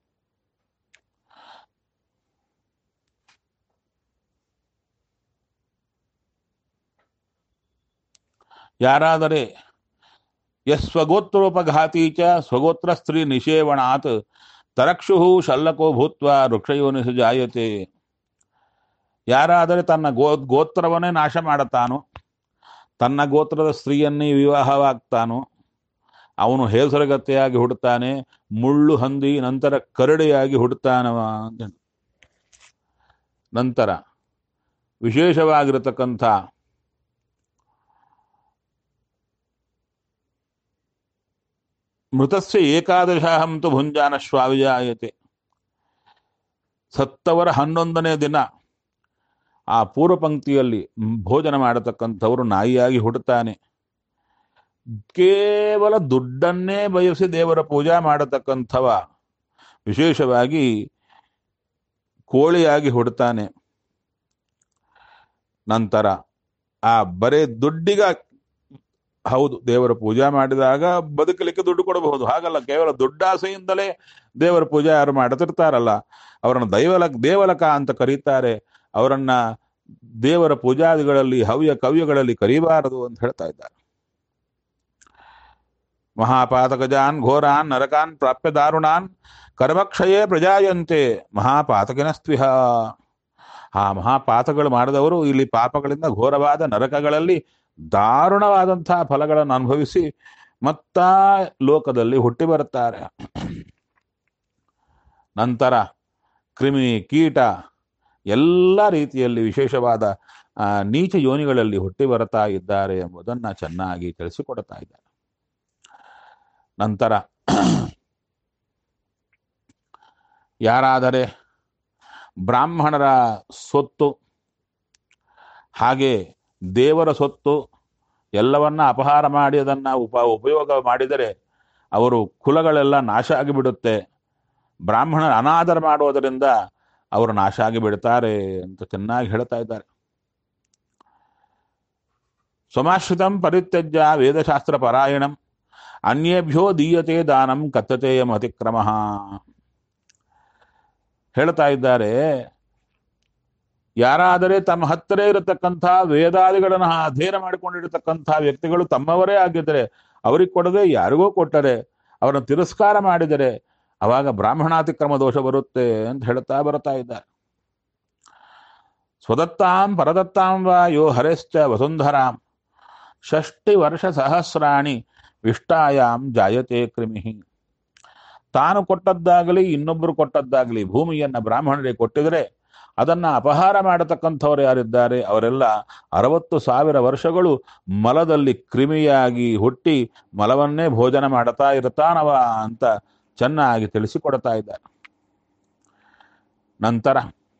ಯಾರಾದರೆ ಯಸ್ವಗೋತ್ರೋಪಘಾತಿ ಚ ಸ್ವಗೋತ್ರ ಸ್ತ್ರೀ ನಿಷೇವಣಾತ್ ತರಕ್ಷು ಶಲ್ಲಕೋ ಭೂತ್ವ ವೃಕ್ಷಯೋನಿಸು ಜಾಯತೆ ಯಾರಾದರೆ ತನ್ನ ಗೋ ಗೋತ್ರವನ್ನೇ ನಾಶ ಮಾಡುತ್ತಾನೋ ತನ್ನ ಗೋತ್ರದ ಸ್ತ್ರೀಯನ್ನೇ ವಿವಾಹವಾಗ್ತಾನೋ ಅವನು ಹೇಸರಗತ್ತೆಯಾಗಿ ಹುಡ್ತಾನೆ ಮುಳ್ಳು ಹಂದಿ ನಂತರ ಕರಡಿಯಾಗಿ ಹುಡ್ತಾನವ ಅಂತ ಹೇಳಿ. ನಂತರ ವಿಶೇಷವಾಗಿರತಕ್ಕಂಥ ಮೃತಸ್ಯ ಏಕಾದಶಾಹಂತು ಭುಂಜಾನ ಶ್ವಾವಿಜಾಯತೆ ಸತ್ತವರ ಹನ್ನೊಂದನೇ ದಿನ ಆ ಪೂರ್ವ ಪಂಕ್ತಿಯಲ್ಲಿ ಭೋಜನ ಮಾಡತಕ್ಕಂಥವರು ನಾಯಿಯಾಗಿ ಹುಟ್ಟುತ್ತಾನೆ ಕೇವಲ ದುಡ್ಡನ್ನೇ ಬಯಸಿ ದೇವರ ಪೂಜಾ ಮಾಡತಕ್ಕಂಥವ ವಿಶೇಷವಾಗಿ ಕೋಳಿಯಾಗಿ ಹುಡ್ತಾನೆ ನಂತರ ಆ ಬರೇ ದುಡ್ಡಿಗ ಹೌದು ದೇವರ ಪೂಜಾ ಮಾಡಿದಾಗ ಬದುಕಲಿಕ್ಕೆ ದುಡ್ಡು ಕೊಡಬಹುದು ಹಾಗಲ್ಲ ಕೇವಲ ದುಡ್ಡಾಸೆಯಿಂದಲೇ ದೇವರ ಪೂಜೆ ಯಾರು ಮಾಡುತ್ತಿರ್ತಾರಲ್ಲ ಅವರನ್ನು ದೈವಲಕ ದೇವಲಕ ಅಂತ ಕರೀತಾರೆ ಅವರನ್ನ ದೇವರ ಪೂಜಾದಿಗಳಲ್ಲಿ ಹವ್ಯ ಕವ್ಯಗಳಲ್ಲಿ ಕರೀಬಾರದು ಅಂತ ಹೇಳ್ತಾ ಇದ್ದಾರೆ ಮಹಾಪಾತಕಜಾನ್ ಘೋರಾನ್ ನರಕಾನ್ ಪ್ರಾಪ್ಯ ದಾರುಣಾನ್ ಕರ್ಮಕ್ಷಯೇ ಪ್ರಜಾಯಂತೆ ಮಹಾಪಾತಕಿನ ಸ್ವಿಹ ಆ ಮಹಾಪಾತಗಳು ಮಾಡಿದವರು ಇಲ್ಲಿ ಪಾಪಗಳಿಂದ ಘೋರವಾದ ನರಕಗಳಲ್ಲಿ ದಾರುಣವಾದಂತಹ ಫಲಗಳನ್ನು ಅನುಭವಿಸಿ ಮತ್ತ ಲೋಕದಲ್ಲಿ ಹುಟ್ಟಿ ಬರುತ್ತಾರೆ ನಂತರ ಕ್ರಿಮಿ ಕೀಟ ಎಲ್ಲ ರೀತಿಯಲ್ಲಿ ವಿಶೇಷವಾದ ಆ, ನೀಚ ಯೋನಿಗಳಲ್ಲಿ ಹುಟ್ಟಿ ಬರುತ್ತಾ ಇದ್ದಾರೆ ಎಂಬುದನ್ನು ಚೆನ್ನಾಗಿ ತಿಳಿಸಿಕೊಡ್ತಾ ಇದ್ದಾರೆ ನಂತರ ಯಾರಾದರೆ ಬ್ರಾಹ್ಮಣರ ಸೊತ್ತು ಹಾಗೆ ದೇವರ ಸೊತ್ತು ಎಲ್ಲವನ್ನ ಅಪಹಾರ ಮಾಡಿ ಅದನ್ನು ಉಪ ಉಪಯೋಗ ಮಾಡಿದರೆ ಅವರು ಕುಲಗಳೆಲ್ಲ ನಾಶ ಆಗಿಬಿಡುತ್ತೆ ಬ್ರಾಹ್ಮಣರ ಅನಾದರ ಮಾಡುವುದರಿಂದ ಅವರು ನಾಶ ಆಗಿ ಬಿಡ್ತಾರೆ ಅಂತ ಚೆನ್ನಾಗಿ ಹೇಳ್ತಾ ಇದ್ದಾರೆ ಸ್ವಮಾಶ್ರಿತಂ ಪರಿತ್ಯಜ್ಯ ವೇದಶಾಸ್ತ್ರ ಪರಾಯಣಂ ಅನ್ಯೇಭ್ಯೋ ದೀಯತೆ ದಾನಂ ಕತ್ತತೆಯಂ ಅತಿಕ್ರಮ ಹೇಳ್ತಾ ಇದ್ದಾರೆ ಯಾರಾದರೆ ತಮ್ಮ ಹತ್ತಿರ ಇರತಕ್ಕಂಥ ವೇದಾದಿಗಳನ್ನು ಅಧ್ಯಯನ ಮಾಡಿಕೊಂಡಿರತಕ್ಕಂಥ ವ್ಯಕ್ತಿಗಳು ತಮ್ಮವರೇ ಆಗಿದ್ದರೆ ಅವರಿಗೆ ಕೊಡದೆ ಯಾರಿಗೋ ಕೊಟ್ಟರೆ ಅವರನ್ನು ತಿರಸ್ಕಾರ ಮಾಡಿದರೆ ಅವಾಗ ಬ್ರಾಹ್ಮಣಾತಿಕ್ರಮ ದೋಷ ಬರುತ್ತೆ ಅಂತ ಹೇಳ್ತಾ ಬರ್ತಾ ಇದ್ದಾರೆ ಸ್ವದತ್ತಾಂ ಪರದತ್ತಾಂ ವಾ ಯೋ ಹರೆಶ್ಚ ವಸುಂಧರಾಂ ಷಷ್ಟಿ ವರ್ಷ ಸಹಸ್ರಾಣಿ ವಿಷ್ಟಾಯಾಂ ಜಾಯತೆ ಕ್ರಿಮಿ ತಾನು ಕೊಟ್ಟದ್ದಾಗಲಿ ಇನ್ನೊಬ್ಬರು ಕೊಟ್ಟದ್ದಾಗಲಿ ಭೂಮಿಯನ್ನ ಬ್ರಾಹ್ಮಣರಿಗೆ ಕೊಟ್ಟಿದರೆ ಅದನ್ನ ಅಪಹಾರ ಮಾಡತಕ್ಕಂಥವ್ರು ಯಾರಿದ್ದಾರೆ ಅವರೆಲ್ಲ ಅರವತ್ತು ಸಾವಿರ ವರ್ಷಗಳು ಮಲದಲ್ಲಿ ಕ್ರಿಮಿಯಾಗಿ ಹುಟ್ಟಿ ಮಲವನ್ನೇ ಭೋಜನ ಮಾಡುತ್ತಾ ಇರ್ತಾನವ ಅಂತ ಚೆನ್ನಾಗಿ ತಿಳಿಸಿಕೊಡ್ತಾ ಇದ್ದಾರೆ ನಂತರ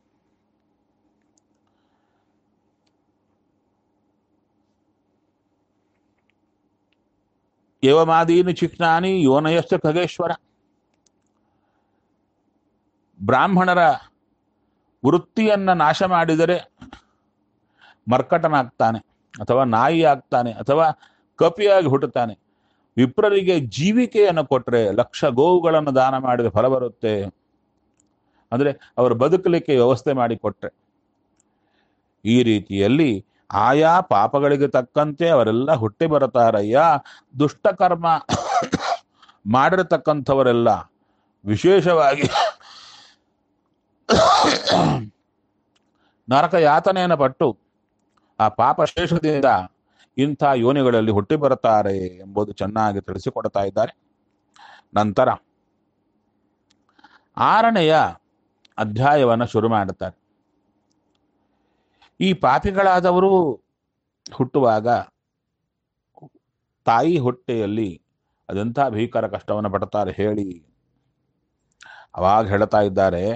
ಏವಮಾದೀನಿ ಚಿಕ್ನಾನಿ ಯೋನಯಶ್ಚ ಖಗೇಶ್ವರ ಬ್ರಾಹ್ಮಣರ ವೃತ್ತಿಯನ್ನ ನಾಶ ಮಾಡಿದರೆ ಮರ್ಕಟನಾಗ್ತಾನೆ ಅಥವಾ ನಾಯಿ ಆಗ್ತಾನೆ ಅಥವಾ ಕಪಿಯಾಗಿ ಹುಟ್ಟುತ್ತಾನೆ ವಿಪ್ರರಿಗೆ ಜೀವಿಕೆಯನ್ನು ಕೊಟ್ಟರೆ ಲಕ್ಷ ಗೋವುಗಳನ್ನು ದಾನ ಮಾಡಿದ ಫಲ ಬರುತ್ತೆ ಅಂದ್ರೆ ಅವರು ಬದುಕಲಿಕ್ಕೆ ವ್ಯವಸ್ಥೆ ಮಾಡಿ ಕೊಟ್ರೆ ಈ ರೀತಿಯಲ್ಲಿ ಆಯಾ ಪಾಪಗಳಿಗೆ ತಕ್ಕಂತೆ ಅವರೆಲ್ಲ ಹುಟ್ಟಿ ಬರುತ್ತಾರಯ್ಯ ದುಷ್ಟಕರ್ಮ ಮಾಡಿರತಕ್ಕಂಥವರೆಲ್ಲ ವಿಶೇಷವಾಗಿ ನರಕ ಯಾತನೆಯನ್ನು ಪಟ್ಟು ಆ ಪಾಪ ಶೇಷದಿಂದ ಇಂಥ ಯೋನಿಗಳಲ್ಲಿ ಹುಟ್ಟಿ ಬರುತ್ತಾರೆ ಎಂಬುದು ಚೆನ್ನಾಗಿ ತಿಳಿಸಿಕೊಡ್ತಾ ಇದ್ದಾರೆ ನಂತರ ಆರನೆಯ ಅಧ್ಯಾಯವನ್ನು ಶುರು ಮಾಡುತ್ತಾರೆ ಈ ಪಾಪಿಗಳಾದವರು ಹುಟ್ಟುವಾಗ ತಾಯಿ ಹೊಟ್ಟೆಯಲ್ಲಿ ಅದೆಂಥ ಭೀಕರ ಕಷ್ಟವನ್ನು ಪಡ್ತಾರೆ ಹೇಳಿ ಅವಾಗ ಹೇಳ್ತಾ ಇದ್ದಾರೆ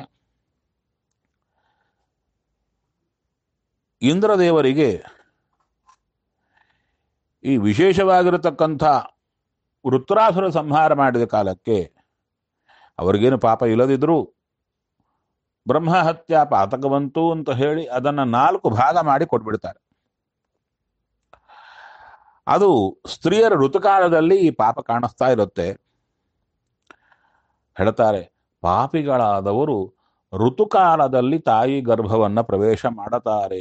ಇಂದ್ರದೇವರಿಗೆ ಈ ವಿಶೇಷವಾಗಿರತಕ್ಕಂಥ ವೃತ್ರಾಸುರ ಸಂಹಾರ ಮಾಡಿದ ಕಾಲಕ್ಕೆ ಅವ್ರಿಗೇನು ಪಾಪ ಇಲ್ಲದಿದ್ರು ಬ್ರಹ್ಮಹತ್ಯ ಪಾತಕವಂತು ಅಂತ ಹೇಳಿ ಅದನ್ನ ನಾಲ್ಕು ಭಾಗ ಮಾಡಿ ಕೊಟ್ಬಿಡ್ತಾರೆ ಅದು ಸ್ತ್ರೀಯರ ಋತುಕಾಲದಲ್ಲಿ ಈ ಪಾಪ ಕಾಣಿಸ್ತಾ ಇರುತ್ತೆ ಹೇಳ್ತಾರೆ ಪಾಪಿಗಳಾದವರು ಋತುಕಾಲದಲ್ಲಿ ತಾಯಿ ಗರ್ಭವನ್ನ ಪ್ರವೇಶ ಮಾಡುತ್ತಾರೆ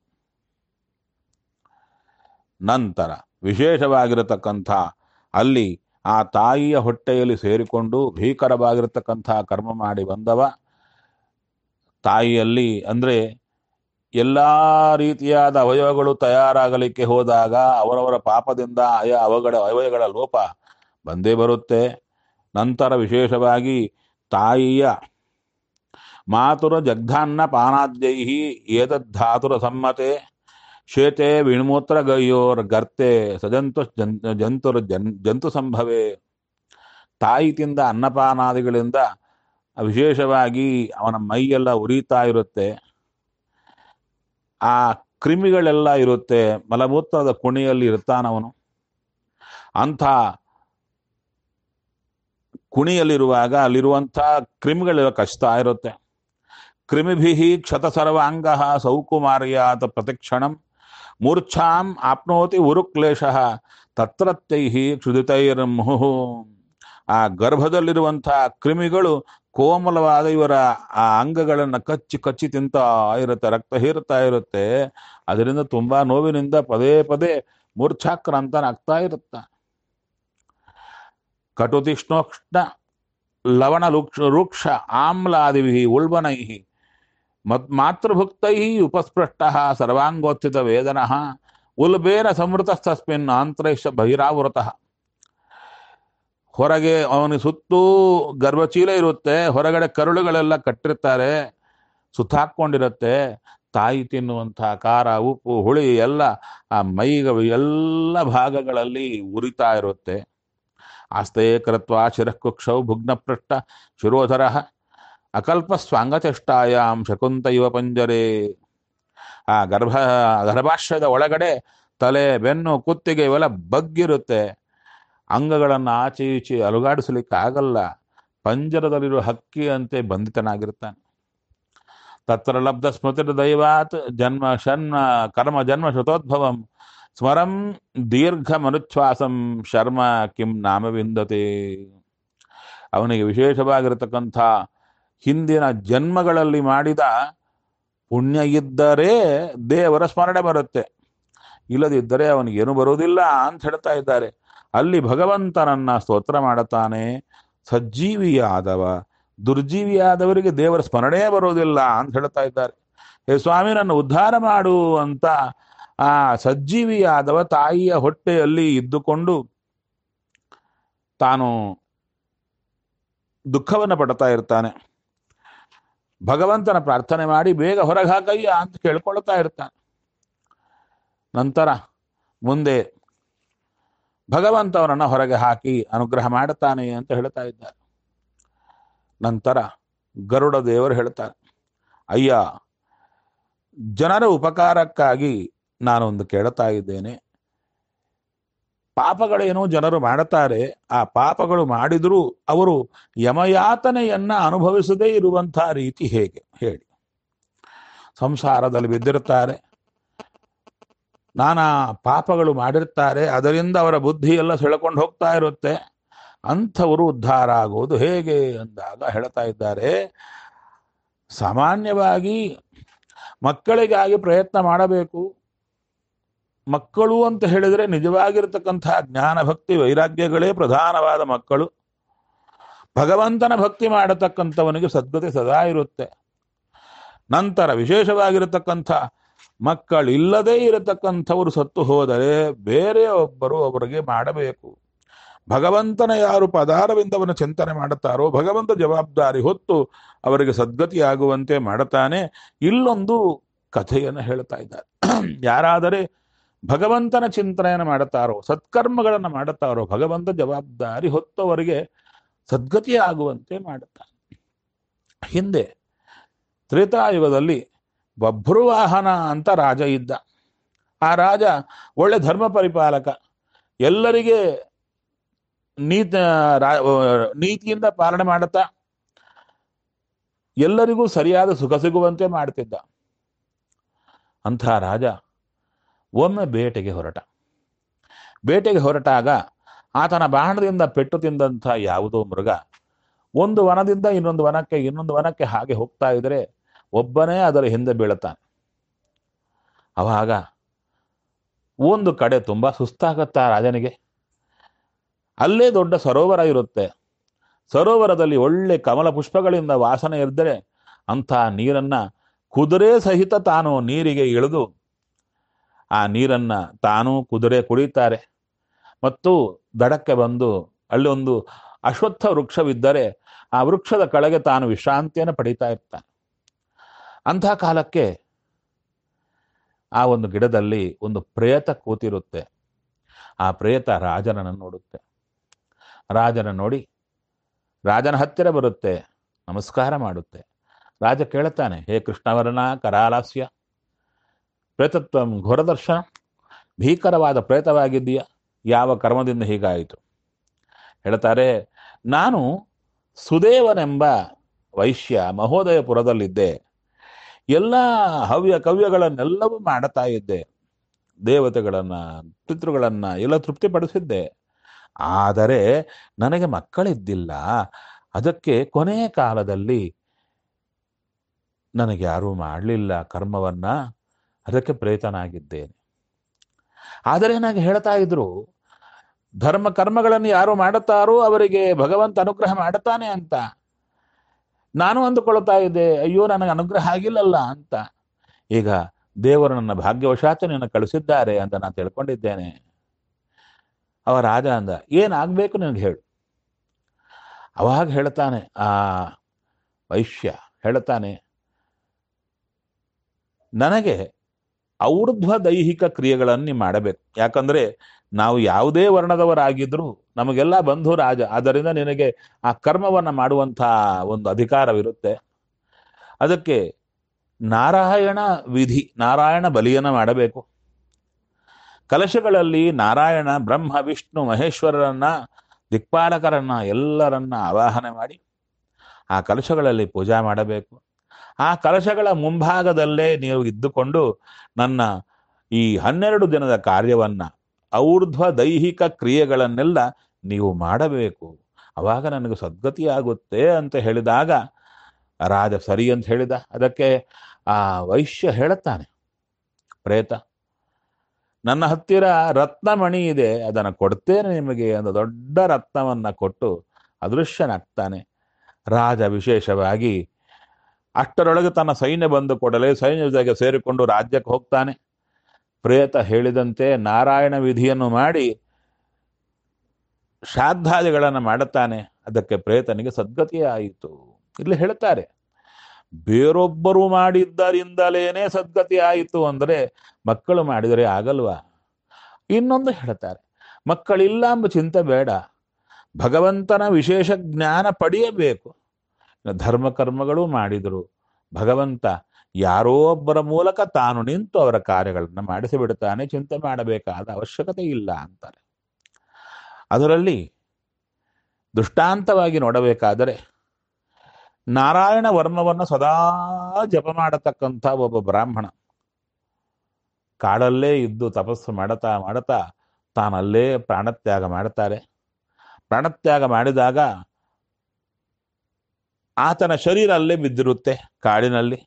ನಂತರ ವಿಶೇಷವಾಗಿರತಕ್ಕಂಥ ಅಲ್ಲಿ ಆ ತಾಯಿಯ ಹೊಟ್ಟೆಯಲ್ಲಿ ಸೇರಿಕೊಂಡು ಭೀಕರವಾಗಿರತಕ್ಕಂಥ ಕರ್ಮ ಮಾಡಿ ಬಂದವ ತಾಯಿಯಲ್ಲಿ ಅಂದ್ರೆ ಎಲ್ಲ ರೀತಿಯಾದ ಅವಯವಗಳು ತಯಾರಾಗಲಿಕ್ಕೆ ಹೋದಾಗ ಅವರವರ ಪಾಪದಿಂದ ಆಯಾ ಅವಗಳ ಅವಯವಗಳ ಲೋಪ ಬಂದೇ ಬರುತ್ತೆ ನಂತರ ವಿಶೇಷವಾಗಿ ತಾಯಿಯ ಮಾತುರ ಜಗ್ಧಾನ್ನ ಪಾನಾದ್ಯೈ ಏತದ್ಧಾತುರ ಸಮ್ಮತೆ ಶೇತೆ ವಿಣ್ಮೂತ್ರ ಗಯ್ಯೋರ್ ಗರ್ತೆ ಸಜಂತು ಜನ್ ಜಂತುರ ಜನ್ ಜಂತು ಸಂಭವೆ ತಾಯಿ ತಿಂದ ಅನ್ನಪಾನಾದಿಗಳಿಂದ ವಿಶೇಷವಾಗಿ ಅವನ ಮೈಯೆಲ್ಲ ಉರಿತಾ ಇರುತ್ತೆ ಆ ಕ್ರಿಮಿಗಳೆಲ್ಲ ಇರುತ್ತೆ ಮಲಮೂತ್ರದ ಕುಣಿಯಲ್ಲಿ ಇರ್ತಾನವನು ಅಂಥ ಕುಣಿಯಲ್ಲಿರುವಾಗ ಅಲ್ಲಿರುವಂಥ ಕ್ರಿಮಿಗಳೆಲ್ಲ ಕಚ್ತಾ ಇರುತ್ತೆ ಕ್ರಿಮಿಭಿ ಕ್ಷತ ಸರ್ವಾಂಗ ಸೌಕುಮಾರ್ಯಾತ ಪ್ರತಿಕ್ಷಣಂ ಮೂರ್ಛಾಂ ಆಪ್ನೋತಿ ಉರುಕ್ಲೇಶ ತತ್ರತ್ತೈ ಕ್ಷುದಿತೈರ್ಮುಹು ಆ ಗರ್ಭದಲ್ಲಿರುವಂತಹ ಕ್ರಿಮಿಗಳು ಕೋಮಲವಾದ ಇವರ ಆ ಅಂಗಗಳನ್ನು ಕಚ್ಚಿ ಕಚ್ಚಿ ತಿಂತ ಇರುತ್ತೆ ರಕ್ತ ಹೀರುತ್ತಾ ಇರುತ್ತೆ ಅದರಿಂದ ತುಂಬಾ ನೋವಿನಿಂದ ಪದೇ ಪದೇ ಮೂರ್ಛಾಕ್ರಾಂತನಾಗ್ತಾ ಇರುತ್ತ ಕಟುತಿಷ್ಣೋಕ್ಷ್ಣ ಲವಣ ಲುಕ್ಷ ರೂಕ್ಷ ಆಮ್ಲಾದಿಭಿ ಉಲ್ಬನೈ ಮತ್ ಮಾತೃಭುಕ್ತೈ ಉಪಸ್ಪೃಷ್ಟ ಸರ್ವಾಂಗೋತ್ಥಿತ ವೇದನ ಉಲ್ಬೇನ ಸಮೃತಸ್ತಸ್ಮಿನ್ ಆಂತರೇಶ ಬಹಿರಾವೃತಃ ಹೊರಗೆ ಅವನ ಸುತ್ತೂ ಗರ್ಭಚೀಲ ಇರುತ್ತೆ ಹೊರಗಡೆ ಕರುಳುಗಳೆಲ್ಲ ಕಟ್ಟಿರ್ತಾರೆ ಸುತ್ತಾಕೊಂಡಿರುತ್ತೆ ತಾಯಿ ತಿನ್ನುವಂತಹ ಖಾರ ಉಪ್ಪು ಹುಳಿ ಎಲ್ಲ ಆ ಮೈಗ ಎಲ್ಲ ಭಾಗಗಳಲ್ಲಿ ಉರಿತಾ ಇರುತ್ತೆ ಆಸ್ತೆ ಕೃತ್ವ ಶಿರಃಕುಕ್ಷೌ ಭುಗ್ನಪೃಷ್ಟ ಶಿರೋಧರ ಅಕಲ್ಪ ಸ್ವಾಂಗಚಷ್ಟಾಯಾಮ್ ಶಕುಂತ ಇವ ಪಂಜರೆ ಆ ಗರ್ಭ ಗರ್ಭಾಶಯದ ಒಳಗಡೆ ತಲೆ ಬೆನ್ನು ಕುತ್ತಿಗೆ ಇವೆಲ್ಲ ಬಗ್ಗಿರುತ್ತೆ ಅಂಗಗಳನ್ನು ಆಚೆ ಈಚೆ ಅಲುಗಾಡಿಸ್ಲಿಕ್ಕೆ ಆಗಲ್ಲ ಪಂಜರದಲ್ಲಿರುವ ಹಕ್ಕಿಯಂತೆ ಬಂಧಿತನಾಗಿರ್ತಾನೆ ತತ್ರ ಲಬ್ಧ ಸ್ಮೃತಿರ್ ದೈವಾತ್ ಜನ್ಮ ಶನ್ಮ ಕರ್ಮ ಜನ್ಮ ಶತೋದ್ಭವಂ ಸ್ಮರಂ ದೀರ್ಘ ಮನುಚ್ಛ್ವಾಸಂ ಶರ್ಮ ಕಿಂ ನಾಮ ವಿಂದತೆ ಅವನಿಗೆ ವಿಶೇಷವಾಗಿರತಕ್ಕಂಥ ಹಿಂದಿನ ಜನ್ಮಗಳಲ್ಲಿ ಮಾಡಿದ ಪುಣ್ಯ ಇದ್ದರೆ ದೇವರ ಸ್ಮರಣೆ ಬರುತ್ತೆ ಇಲ್ಲದಿದ್ದರೆ ಅವನಿಗೇನು ಬರುವುದಿಲ್ಲ ಅಂತ ಹೇಳ್ತಾ ಇದ್ದಾರೆ ಅಲ್ಲಿ ಭಗವಂತನನ್ನ ಸ್ತೋತ್ರ ಮಾಡುತ್ತಾನೆ ಸಜ್ಜೀವಿಯಾದವ ದುರ್ಜೀವಿಯಾದವರಿಗೆ ದೇವರ ಸ್ಮರಣೆ ಬರೋದಿಲ್ಲ ಅಂತ ಹೇಳ್ತಾ ಇದ್ದಾರೆ ಹೇ ಸ್ವಾಮಿ ನನ್ನ ಉದ್ಧಾರ ಮಾಡು ಅಂತ ಆ ಸಜ್ಜೀವಿಯಾದವ ತಾಯಿಯ ಹೊಟ್ಟೆಯಲ್ಲಿ ಇದ್ದುಕೊಂಡು ತಾನು ದುಃಖವನ್ನು ಪಡ್ತಾ ಇರ್ತಾನೆ ಭಗವಂತನ ಪ್ರಾರ್ಥನೆ ಮಾಡಿ ಬೇಗ ಹೊರಗೆ ಹಾಕಯ್ಯ ಅಂತ ಕೇಳ್ಕೊಳ್ತಾ ಇರ್ತಾನೆ ನಂತರ ಮುಂದೆ ಭಗವಂತವನನ್ನ ಹೊರಗೆ ಹಾಕಿ ಅನುಗ್ರಹ ಮಾಡುತ್ತಾನೆ ಅಂತ ಹೇಳ್ತಾ ಇದ್ದಾರೆ ನಂತರ ಗರುಡ ದೇವರು ಹೇಳ್ತಾರೆ ಅಯ್ಯ ಜನರ ಉಪಕಾರಕ್ಕಾಗಿ ನಾನೊಂದು ಕೇಳ್ತಾ ಇದ್ದೇನೆ ಪಾಪಗಳೇನೋ ಜನರು ಮಾಡುತ್ತಾರೆ ಆ ಪಾಪಗಳು ಮಾಡಿದರೂ ಅವರು ಯಮಯಾತನೆಯನ್ನ ಅನುಭವಿಸದೇ ಇರುವಂತಹ ರೀತಿ ಹೇಗೆ ಹೇಳಿ ಸಂಸಾರದಲ್ಲಿ ಬಿದ್ದಿರ್ತಾರೆ ನಾನಾ ಪಾಪಗಳು ಮಾಡಿರ್ತಾರೆ ಅದರಿಂದ ಅವರ ಬುದ್ಧಿ ಎಲ್ಲ ಸೆಳ್ಕೊಂಡು ಹೋಗ್ತಾ ಇರುತ್ತೆ ಅಂಥವರು ಉದ್ಧಾರ ಆಗೋದು ಹೇಗೆ ಅಂದಾಗ ಹೇಳ್ತಾ ಇದ್ದಾರೆ ಸಾಮಾನ್ಯವಾಗಿ ಮಕ್ಕಳಿಗಾಗಿ ಪ್ರಯತ್ನ ಮಾಡಬೇಕು ಮಕ್ಕಳು ಅಂತ ಹೇಳಿದರೆ ನಿಜವಾಗಿರ್ತಕ್ಕಂತಹ ಜ್ಞಾನ ಭಕ್ತಿ ವೈರಾಗ್ಯಗಳೇ ಪ್ರಧಾನವಾದ ಮಕ್ಕಳು ಭಗವಂತನ ಭಕ್ತಿ ಮಾಡತಕ್ಕಂಥವನಿಗೆ ಸದ್ಗತಿ ಸದಾ ಇರುತ್ತೆ ನಂತರ ವಿಶೇಷವಾಗಿರತಕ್ಕಂಥ ಮಕ್ಕಳಿಲ್ಲದೇ ಇರತಕ್ಕಂಥವರು ಸತ್ತು ಹೋದರೆ ಬೇರೆ ಒಬ್ಬರು ಅವರಿಗೆ ಮಾಡಬೇಕು ಭಗವಂತನ ಯಾರು ಪದಾರವಿಂದವನ್ನು ಚಿಂತನೆ ಮಾಡುತ್ತಾರೋ ಭಗವಂತ ಜವಾಬ್ದಾರಿ ಹೊತ್ತು ಅವರಿಗೆ ಸದ್ಗತಿಯಾಗುವಂತೆ ಮಾಡುತ್ತಾನೆ ಇಲ್ಲೊಂದು ಕಥೆಯನ್ನು ಹೇಳ್ತಾ ಇದ್ದಾರೆ ಯಾರಾದರೆ ಭಗವಂತನ ಚಿಂತನೆಯನ್ನು ಮಾಡುತ್ತಾರೋ ಸತ್ಕರ್ಮಗಳನ್ನು ಮಾಡುತ್ತಾರೋ ಭಗವಂತ ಜವಾಬ್ದಾರಿ ಹೊತ್ತವರಿಗೆ ಸದ್ಗತಿ ಆಗುವಂತೆ ಮಾಡುತ್ತಾನೆ ಹಿಂದೆ ತ್ರೇತಾಯುಗದಲ್ಲಿ ಬಭ್ರುವಾಹನ ಅಂತ ರಾಜ ಇದ್ದ ಆ ರಾಜ ಒಳ್ಳೆ ಧರ್ಮ ಪರಿಪಾಲಕ ಎಲ್ಲರಿಗೆ ನೀತ ರಾ- ನೀತಿಯಿಂದ ಪಾಲನೆ ಮಾಡುತ್ತಾ ಎಲ್ಲರಿಗೂ ಸರಿಯಾದ ಸುಖ ಸಿಗುವಂತೆ ಮಾಡ್ತಿದ್ದ ಅಂಥ ರಾಜ ಒಮ್ಮೆ ಬೇಟೆಗೆ ಹೊರಟ ಬೇಟೆಗೆ ಹೊರಟಾಗ ಆತನ ಬಾಣದಿಂದ ಪೆಟ್ಟು ತಿಂದಂಥ ಯಾವುದೋ ಮೃಗ ಒಂದು ವನದಿಂದ ಇನ್ನೊಂದು ವನಕ್ಕೆ ಇನ್ನೊಂದು ವನಕ್ಕೆ ಹಾಗೆ ಹೋಗ್ತಾ ಇದ್ರೆ ಒಬ್ಬನೇ ಅದರ ಹಿಂದೆ ಬೀಳುತ್ತಾನೆ ಅವಾಗ ಒಂದು ಕಡೆ ತುಂಬಾ ಸುಸ್ತಾಗತ್ತಾ ರಾಜನಿಗೆ ಅಲ್ಲೇ ದೊಡ್ಡ ಸರೋವರ ಇರುತ್ತೆ ಸರೋವರದಲ್ಲಿ ಒಳ್ಳೆ ಕಮಲ ಪುಷ್ಪಗಳಿಂದ ವಾಸನೆ ಇದ್ದರೆ ಅಂಥ ನೀರನ್ನ ಕುದುರೆ ಸಹಿತ ತಾನು ನೀರಿಗೆ ಇಳಿದು ಆ ನೀರನ್ನ ತಾನು ಕುದುರೆ ಕುಡಿತಾರೆ ಮತ್ತು ದಡಕ್ಕೆ ಬಂದು ಅಲ್ಲಿ ಒಂದು ಅಶ್ವತ್ಥ ವೃಕ್ಷವಿದ್ದರೆ ಆ ವೃಕ್ಷದ ಕೆಳಗೆ ತಾನು ವಿಶ್ರಾಂತಿಯನ್ನು ಪಡೀತಾ ಇರ್ತಾನೆ ಅಂಥ ಕಾಲಕ್ಕೆ ಆ ಒಂದು ಗಿಡದಲ್ಲಿ ಒಂದು ಪ್ರೇತ ಕೂತಿರುತ್ತೆ ಆ ಪ್ರೇತ ರಾಜನನ್ನು ನೋಡುತ್ತೆ ರಾಜನ ನೋಡಿ ರಾಜನ ಹತ್ತಿರ ಬರುತ್ತೆ ನಮಸ್ಕಾರ ಮಾಡುತ್ತೆ ರಾಜ ಕೇಳುತ್ತಾನೆ ಹೇ ಕೃಷ್ಣವರ್ಣ ಕರಾಲಾಸ್ಯ ಪ್ರೇತತ್ವ ಘೋರದರ್ಶನ ಭೀಕರವಾದ ಪ್ರೇತವಾಗಿದ್ದೀಯ ಯಾವ ಕರ್ಮದಿಂದ ಹೀಗಾಯಿತು ಹೇಳ್ತಾರೆ ನಾನು ಸುದೇವನೆಂಬ ವೈಶ್ಯ ಮಹೋದಯಪುರದಲ್ಲಿದ್ದೆ ಎಲ್ಲ ಹವ್ಯ ಕವ್ಯಗಳನ್ನೆಲ್ಲವೂ ಮಾಡುತ್ತಾ ಇದ್ದೆ ದೇವತೆಗಳನ್ನ ಪಿತೃಗಳನ್ನ ಎಲ್ಲ ತೃಪ್ತಿಪಡಿಸಿದ್ದೆ ಆದರೆ ನನಗೆ ಮಕ್ಕಳಿದ್ದಿಲ್ಲ ಅದಕ್ಕೆ ಕೊನೆಯ ಕಾಲದಲ್ಲಿ ನನಗೆ ಯಾರೂ ಮಾಡಲಿಲ್ಲ ಕರ್ಮವನ್ನ ಅದಕ್ಕೆ ಪ್ರೇತನಾಗಿದ್ದೇನೆ ಆದರೆ ನನಗೆ ಹೇಳ್ತಾ ಇದ್ರು ಧರ್ಮ ಕರ್ಮಗಳನ್ನು ಯಾರು ಮಾಡುತ್ತಾರೋ ಅವರಿಗೆ ಭಗವಂತ ಅನುಗ್ರಹ ಮಾಡುತ್ತಾನೆ ಅಂತ ನಾನು ಅಂದುಕೊಳ್ತಾ ಇದ್ದೆ ಅಯ್ಯೋ ನನಗೆ ಅನುಗ್ರಹ ಆಗಿಲ್ಲಲ್ಲ ಅಂತ ಈಗ ದೇವರು ನನ್ನ ಭಾಗ್ಯವಶಾತ್ ನಿನ್ನ ಕಳಿಸಿದ್ದಾರೆ ಅಂತ ನಾನು ತಿಳ್ಕೊಂಡಿದ್ದೇನೆ ಅವ ರಾಜ ಅಂದ ಏನಾಗಬೇಕು ನಿನಗೆ ಹೇಳು ಅವಾಗ ಹೇಳ್ತಾನೆ ಆ ವೈಶ್ಯ ಹೇಳ್ತಾನೆ ನನಗೆ ಔರ್ಧ್ವ ದೈಹಿಕ ಕ್ರಿಯೆಗಳನ್ನು ನೀ ಮಾಡಬೇಕು ಯಾಕಂದ್ರೆ ನಾವು ಯಾವುದೇ ವರ್ಣದವರಾಗಿದ್ರೂ ನಮಗೆಲ್ಲ ಬಂಧು ರಾಜ ಆದ್ದರಿಂದ ನಿನಗೆ ಆ ಕರ್ಮವನ್ನ ಮಾಡುವಂಥ ಒಂದು ಅಧಿಕಾರವಿರುತ್ತೆ ಅದಕ್ಕೆ ನಾರಾಯಣ ವಿಧಿ ನಾರಾಯಣ ಬಲಿಯನ್ನ ಮಾಡಬೇಕು ಕಲಶಗಳಲ್ಲಿ ನಾರಾಯಣ ಬ್ರಹ್ಮ ವಿಷ್ಣು ಮಹೇಶ್ವರರನ್ನ ದಿಕ್ಪಾಲಕರನ್ನ ಎಲ್ಲರನ್ನ ಆವಾಹನೆ ಮಾಡಿ ಆ ಕಲಶಗಳಲ್ಲಿ ಪೂಜಾ ಮಾಡಬೇಕು ಆ ಕಲಶಗಳ ಮುಂಭಾಗದಲ್ಲೇ ನೀವು ಇದ್ದುಕೊಂಡು ನನ್ನ ಈ ಹನ್ನೆರಡು ದಿನದ ಕಾರ್ಯವನ್ನ ಔರ್ಧ್ವ ದೈಹಿಕ ಕ್ರಿಯೆಗಳನ್ನೆಲ್ಲ ನೀವು ಮಾಡಬೇಕು ಅವಾಗ ನನಗೆ ಸದ್ಗತಿಯಾಗುತ್ತೆ ಅಂತ ಹೇಳಿದಾಗ ರಾಜ ಸರಿ ಅಂತ ಹೇಳಿದ ಅದಕ್ಕೆ ಆ ವೈಶ್ಯ ಹೇಳುತ್ತಾನೆ ಪ್ರೇತ ನನ್ನ ಹತ್ತಿರ ರತ್ನಮಣಿ ಇದೆ ಅದನ್ನು ಕೊಡ್ತೇನೆ ನಿಮಗೆ ಒಂದು ದೊಡ್ಡ ರತ್ನವನ್ನ ಕೊಟ್ಟು ಅದೃಶ್ಯನಾಗ್ತಾನೆ ರಾಜ ವಿಶೇಷವಾಗಿ ಅಷ್ಟರೊಳಗೆ ತನ್ನ ಸೈನ್ಯ ಬಂದು ಕೊಡಲೇ ಸೈನ್ಯ ಜೊತೆಗೆ ಸೇರಿಕೊಂಡು ರಾಜ್ಯಕ್ಕೆ ಹೋಗ್ತಾನೆ ಪ್ರೇತ ಹೇಳಿದಂತೆ ನಾರಾಯಣ ವಿಧಿಯನ್ನು ಮಾಡಿ ಶ್ರಾದ್ದಾದಿಗಳನ್ನು ಮಾಡುತ್ತಾನೆ ಅದಕ್ಕೆ ಪ್ರೇತನಿಗೆ ಸದ್ಗತಿಯೇ ಆಯಿತು ಇಲ್ಲಿ ಹೇಳ್ತಾರೆ ಬೇರೊಬ್ಬರು ಮಾಡಿದ್ದರಿಂದಲೇನೆ ಸದ್ಗತಿ ಆಯಿತು ಅಂದರೆ ಮಕ್ಕಳು ಮಾಡಿದರೆ ಆಗಲ್ವಾ ಇನ್ನೊಂದು ಹೇಳ್ತಾರೆ ಮಕ್ಕಳಿಲ್ಲ ಎಂಬ ಚಿಂತೆ ಬೇಡ ಭಗವಂತನ ವಿಶೇಷ ಜ್ಞಾನ ಪಡೆಯಬೇಕು ಧರ್ಮ ಕರ್ಮಗಳು ಮಾಡಿದರು ಭಗವಂತ ಯಾರೋ ಒಬ್ಬರ ಮೂಲಕ ತಾನು ನಿಂತು ಅವರ ಕಾರ್ಯಗಳನ್ನು ಮಾಡಿಸಿ ಬಿಡುತ್ತಾನೆ ಚಿಂತೆ ಮಾಡಬೇಕಾದ ಅವಶ್ಯಕತೆ ಇಲ್ಲ ಅಂತಾರೆ ಅದರಲ್ಲಿ ದೃಷ್ಟಾಂತವಾಗಿ ನೋಡಬೇಕಾದರೆ ನಾರಾಯಣ ವರ್ಣವನ್ನು ಸದಾ ಜಪ ಮಾಡತಕ್ಕಂಥ ಒಬ್ಬ ಬ್ರಾಹ್ಮಣ ಕಾಡಲ್ಲೇ ಇದ್ದು ತಪಸ್ಸು ಮಾಡತಾ ಮಾಡತಾ ತಾನಲ್ಲೇ ಪ್ರಾಣತ್ಯಾಗ ಮಾಡುತ್ತಾರೆ ಪ್ರಾಣತ್ಯಾಗ ಮಾಡಿದಾಗ ಆತನ ಶರೀರ ಅಲ್ಲೇ ಬಿದ್ದಿರುತ್ತೆ ಕಾಡಿನಲ್ಲಿ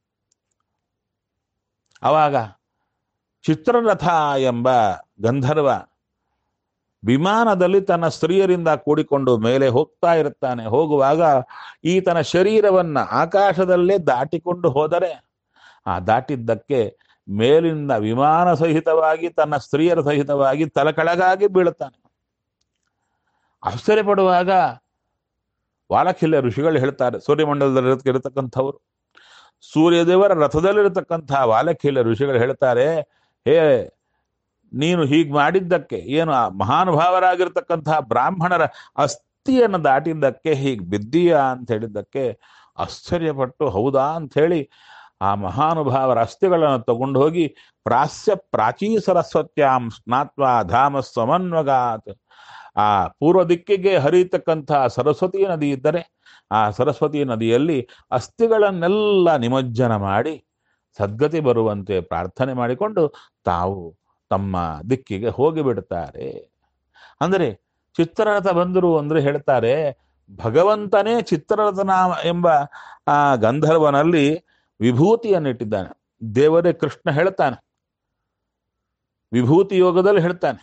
ಅವಾಗ ಚಿತ್ರರಥ ಎಂಬ ಗಂಧರ್ವ ವಿಮಾನದಲ್ಲಿ ತನ್ನ ಸ್ತ್ರೀಯರಿಂದ ಕೂಡಿಕೊಂಡು ಮೇಲೆ ಹೋಗ್ತಾ ಇರುತ್ತಾನೆ ಹೋಗುವಾಗ ಈತನ ಶರೀರವನ್ನ ಆಕಾಶದಲ್ಲೇ ದಾಟಿಕೊಂಡು ಹೋದರೆ ಆ ದಾಟಿದ್ದಕ್ಕೆ ಮೇಲಿಂದ ವಿಮಾನ ಸಹಿತವಾಗಿ ತನ್ನ ಸ್ತ್ರೀಯರ ಸಹಿತವಾಗಿ ತಲಕೆಳಗಾಗಿ ಬೀಳುತ್ತಾನೆ ಆಶ್ಚರ್ಯಪಡುವಾಗ ವಾಲಖಿಲ್ಯ ಋಷಿಗಳು ಹೇಳ್ತಾರೆ ಸೂರ್ಯಮಂಡಲದಲ್ಲಿ ಇರತಕ್ಕಂಥವ್ರು ಸೂರ್ಯದೇವರ ರಥದಲ್ಲಿರತಕ್ಕಂತಹ ವಾಲಖಿಲ್ಯ ಋಷಿಗಳು ಹೇಳ್ತಾರೆ ಹೇ ನೀನು ಹೀಗೆ ಮಾಡಿದ್ದಕ್ಕೆ ಏನು ಆ ಮಹಾನುಭಾವರಾಗಿರ್ತಕ್ಕಂತಹ ಬ್ರಾಹ್ಮಣರ ಅಸ್ಥಿಯನ್ನು ದಾಟಿದ್ದಕ್ಕೆ ಹೀಗೆ ಬಿದ್ದೀಯಾ ಅಂತ ಹೇಳಿದ್ದಕ್ಕೆ ಆಶ್ಚರ್ಯಪಟ್ಟು ಹೌದಾ ಅಂತ ಹೇಳಿ ಆ ಮಹಾನುಭಾವರ ಅಸ್ಥಿಗಳನ್ನು ತಗೊಂಡು ಹೋಗಿ ಪ್ರಾಸ್ಯ ಪ್ರಾಚೀ ಸರಸ್ವತ್ಯಾಂ ಸ್ನಾತ್ವ ಧಾಮ ಸಮನ್ವಗಾತ್ ಆ ಪೂರ್ವ ದಿಕ್ಕಿಗೆ ಹರಿಯತಕ್ಕಂತಹ ಸರಸ್ವತಿ ನದಿ ಇದ್ದರೆ ಆ ಸರಸ್ವತಿ ನದಿಯಲ್ಲಿ ಅಸ್ಥಿಗಳನ್ನೆಲ್ಲ ನಿಮಜ್ಜನ ಮಾಡಿ ಸದ್ಗತಿ ಬರುವಂತೆ ಪ್ರಾರ್ಥನೆ ಮಾಡಿಕೊಂಡು ತಾವು ತಮ್ಮ ದಿಕ್ಕಿಗೆ ಹೋಗಿಬಿಡ್ತಾರೆ ಅಂದರೆ ಚಿತ್ರರಥ ಬಂದರು ಅಂದ್ರೆ ಹೇಳ್ತಾರೆ ಭಗವಂತನೇ ಚಿತ್ರರಥನ ಎಂಬ ಆ ಗಂಧರ್ವನಲ್ಲಿ ವಿಭೂತಿಯನ್ನಿಟ್ಟಿದ್ದಾನೆ ದೇವರೇ ಕೃಷ್ಣ ಹೇಳ್ತಾನೆ ವಿಭೂತಿ ಯೋಗದಲ್ಲಿ ಹೇಳ್ತಾನೆ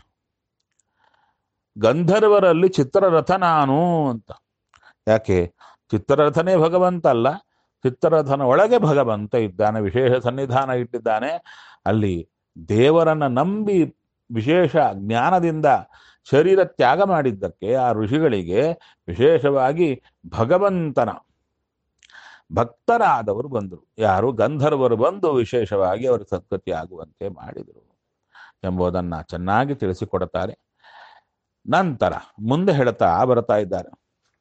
ಗಂಧರ್ವರಲ್ಲಿ ಚಿತ್ರರಥ ನಾನು ಅಂತ ಯಾಕೆ ಚಿತ್ರರಥನೇ ಭಗವಂತ ಅಲ್ಲ ಚಿತ್ರರಥನ ಒಳಗೆ ಭಗವಂತ ಇದ್ದಾನೆ ವಿಶೇಷ ಸನ್ನಿಧಾನ ಇಟ್ಟಿದ್ದಾನೆ ಅಲ್ಲಿ ದೇವರನ್ನ ನಂಬಿ ವಿಶೇಷ ಜ್ಞಾನದಿಂದ ಶರೀರ ತ್ಯಾಗ ಮಾಡಿದ್ದಕ್ಕೆ ಆ ಋಷಿಗಳಿಗೆ ವಿಶೇಷವಾಗಿ ಭಗವಂತನ ಭಕ್ತರಾದವರು ಬಂದರು ಯಾರು ಗಂಧರ್ವರು ಬಂದು ವಿಶೇಷವಾಗಿ ಅವರು ಸದ್ಗತಿ ಆಗುವಂತೆ ಮಾಡಿದರು ಎಂಬುದನ್ನ ಚೆನ್ನಾಗಿ ತಿಳಿಸಿಕೊಡುತ್ತಾರೆ ನಂತರ ಮುಂದೆ ಹೇಳ್ತಾ ಬರ್ತಾ ಇದ್ದಾರೆ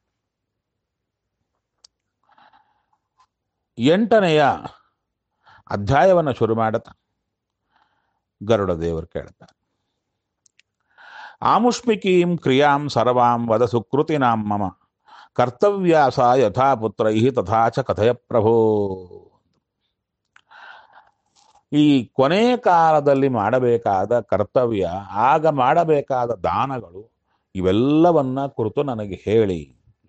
ಎಂಟನೆಯ ಅಧ್ಯಾಯವನ್ನು ಶುರು ಮಾಡುತ್ತಾ ಗರುಡ ದೇವರು ಕೇಳ್ತಾರೆ ಆಮುಷ್ಮಿಕೀಂ ಕ್ರಿಯಾಂ ಸರ್ವಾಂ ವದ ಸುಕೃತಿನಾಂ ಮಮ ಕರ್ತವ್ಯಾಸ ಯಥಾ ಪುತ್ರೈ ತಥಾ ಚ ಕಥಯ ಪ್ರಭೋ ಈ ಕೊನೆ ಕಾಲದಲ್ಲಿ ಮಾಡಬೇಕಾದ ಕರ್ತವ್ಯ ಆಗ ಮಾಡಬೇಕಾದ ದಾನಗಳು ಇವೆಲ್ಲವನ್ನ ಕುರಿತು ನನಗೆ ಹೇಳಿ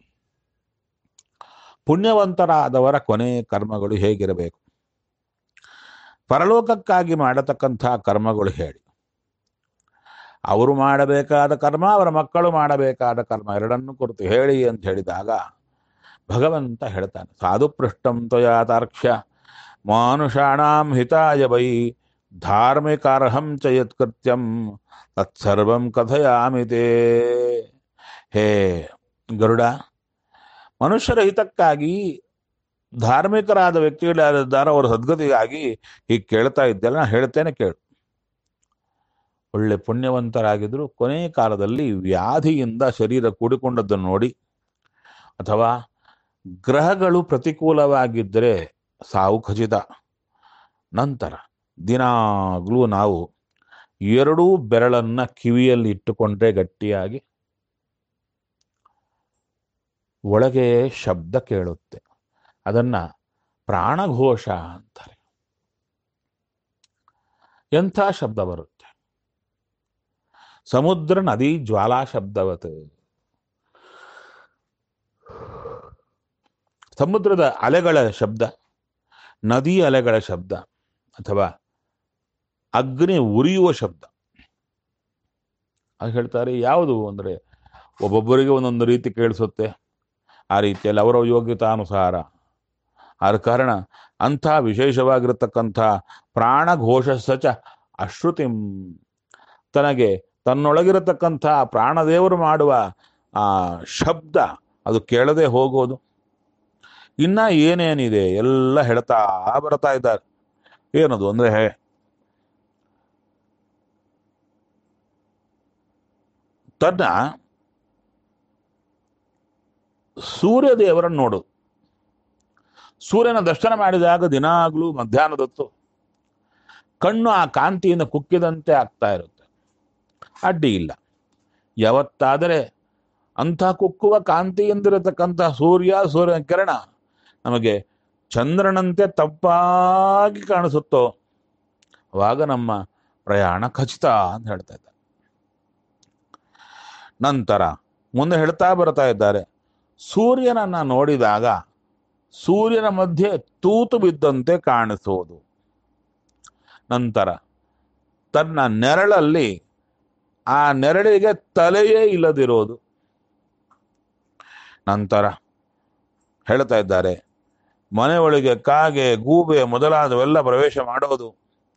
ಪುಣ್ಯವಂತರಾದವರ ಕೊನೆ ಕರ್ಮಗಳು ಹೇಗಿರಬೇಕು ಪರಲೋಕಕ್ಕಾಗಿ ಮಾಡತಕ್ಕಂಥ ಕರ್ಮಗಳು ಹೇಳಿ ಅವರು ಮಾಡಬೇಕಾದ ಕರ್ಮ ಅವರ ಮಕ್ಕಳು ಮಾಡಬೇಕಾದ ಕರ್ಮ ಎರಡನ್ನು ಕುರಿತು ಹೇಳಿ ಅಂತ ಹೇಳಿದಾಗ ಭಗವಂತ ಹೇಳ್ತಾನೆ ಸಾಧು ಪೃಷ್ಟಂ ತ್ವಯಾತಾರ್ಕ್ಷ್ಯ ಮಾನುಷಾಣಾಂ ಹಿತಾಯ ವೈ ಧಾರ್ಮಿಕಾರ್ಹಂ ಚ ಯತ್ಕೃತ್ಯಂ ತತ್ಸರ್ವಂ ಕಥಯಾಮಿತೇ ಹೇ ಗರುಡ ಮನುಷ್ಯರ ಹಿತಕ್ಕಾಗಿ ಧಾರ್ಮಿಕರಾದ ವ್ಯಕ್ತಿಗಳಾಗಿದ್ದಾರೆ ಅವರ ಸದ್ಗತಿಗಾಗಿ ಹೀಗೆ ಕೇಳ್ತಾ ಇದ್ದೆಲ್ಲ ನಾನು ಹೇಳ್ತೇನೆ ಕೇಳು ಒಳ್ಳೆ ಪುಣ್ಯವಂತರಾಗಿದ್ರು ಕೊನೆಯ ಕಾಲದಲ್ಲಿ ವ್ಯಾಧಿಯಿಂದ ಶರೀರ ಕೂಡಿಕೊಂಡದ್ದನ್ನು ನೋಡಿ ಅಥವಾ ಗ್ರಹಗಳು ಪ್ರತಿಕೂಲವಾಗಿದ್ದರೆ ಸಾವು ಖಚಿತ ನಂತರ ದಿನಾಗ್ಲೂ ನಾವು ಎರಡೂ ಬೆರಳನ್ನ ಕಿವಿಯಲ್ಲಿ ಇಟ್ಟುಕೊಂಡ್ರೆ ಗಟ್ಟಿಯಾಗಿ ಒಳಗೆ ಶಬ್ದ ಕೇಳುತ್ತೆ ಅದನ್ನ ಪ್ರಾಣಘೋಷ ಅಂತಾರೆ ಎಂಥ ಶಬ್ದ ಬರುತ್ತೆ ಸಮುದ್ರ ನದಿ ಜ್ವಾಲಾ ಶಬ್ದವತ್ ಸಮುದ್ರದ ಅಲೆಗಳ ಶಬ್ದ ನದಿ ಅಲೆಗಳ ಶಬ್ದ ಅಥವಾ ಅಗ್ನಿ ಉರಿಯುವ ಶಬ್ದ ಅದು ಹೇಳ್ತಾರೆ ಯಾವುದು ಅಂದರೆ ಒಬ್ಬೊಬ್ಬರಿಗೆ ಒಂದೊಂದು ರೀತಿ ಕೇಳಿಸುತ್ತೆ ಆ ರೀತಿಯಲ್ಲಿ ಅವರ ಯೋಗ್ಯತಾನುಸಾರ ಆದ ಕಾರಣ ಅಂಥ ವಿಶೇಷವಾಗಿರತಕ್ಕಂಥ ಪ್ರಾಣಘೋಷ ಸಚ ಅಶ್ರುತಿಂ ತನಗೆ ತನ್ನೊಳಗಿರತಕ್ಕಂಥ ಪ್ರಾಣದೇವರು ಮಾಡುವ ಆ ಶಬ್ದ ಅದು ಕೇಳದೆ ಹೋಗೋದು ಇನ್ನ ಏನೇನಿದೆ ಎಲ್ಲ ಹೇಳ್ತಾ ಬರ್ತಾ ಇದ್ದಾರೆ ಏನದು ಅಂದ್ರೆ ತನ್ನ ಸೂರ್ಯ ದೇವರನ್ನು ನೋಡು ಸೂರ್ಯನ ದರ್ಶನ ಮಾಡಿದಾಗ ದಿನಾಗ್ಲೂ ಮಧ್ಯಾಹ್ನದೊತ್ತು ಕಣ್ಣು ಆ ಕಾಂತಿಯಿಂದ ಕುಕ್ಕಿದಂತೆ ಆಗ್ತಾ ಇರುತ್ತೆ ಅಡ್ಡಿ ಇಲ್ಲ ಯಾವತ್ತಾದರೆ ಅಂಥ ಕುಕ್ಕುವ ಕಾಂತಿಯಿಂದಿರತಕ್ಕಂಥ ಸೂರ್ಯ ಸೂರ್ಯನ ಕಿರಣ ನಮಗೆ ಚಂದ್ರನಂತೆ ತಪ್ಪಾಗಿ ಕಾಣಿಸುತ್ತೋ ಅವಾಗ ನಮ್ಮ ಪ್ರಯಾಣ ಖಚಿತ ಅಂತ ಹೇಳ್ತಾ ಇದ್ದಾರೆ ನಂತರ ಮುಂದೆ ಹೇಳ್ತಾ ಬರ್ತಾ ಇದ್ದಾರೆ ಸೂರ್ಯನನ್ನ ನೋಡಿದಾಗ ಸೂರ್ಯನ ಮಧ್ಯೆ ತೂತು ಬಿದ್ದಂತೆ ಕಾಣಿಸುವುದು ನಂತರ ತನ್ನ ನೆರಳಲ್ಲಿ ಆ ನೆರಳಿಗೆ ತಲೆಯೇ ಇಲ್ಲದಿರೋದು ನಂತರ ಹೇಳ್ತಾ ಇದ್ದಾರೆ ಮನೆ ಒಳಗೆ ಕಾಗೆ ಗೂಬೆ ಮೊದಲಾದವೆಲ್ಲ ಪ್ರವೇಶ ಮಾಡೋದು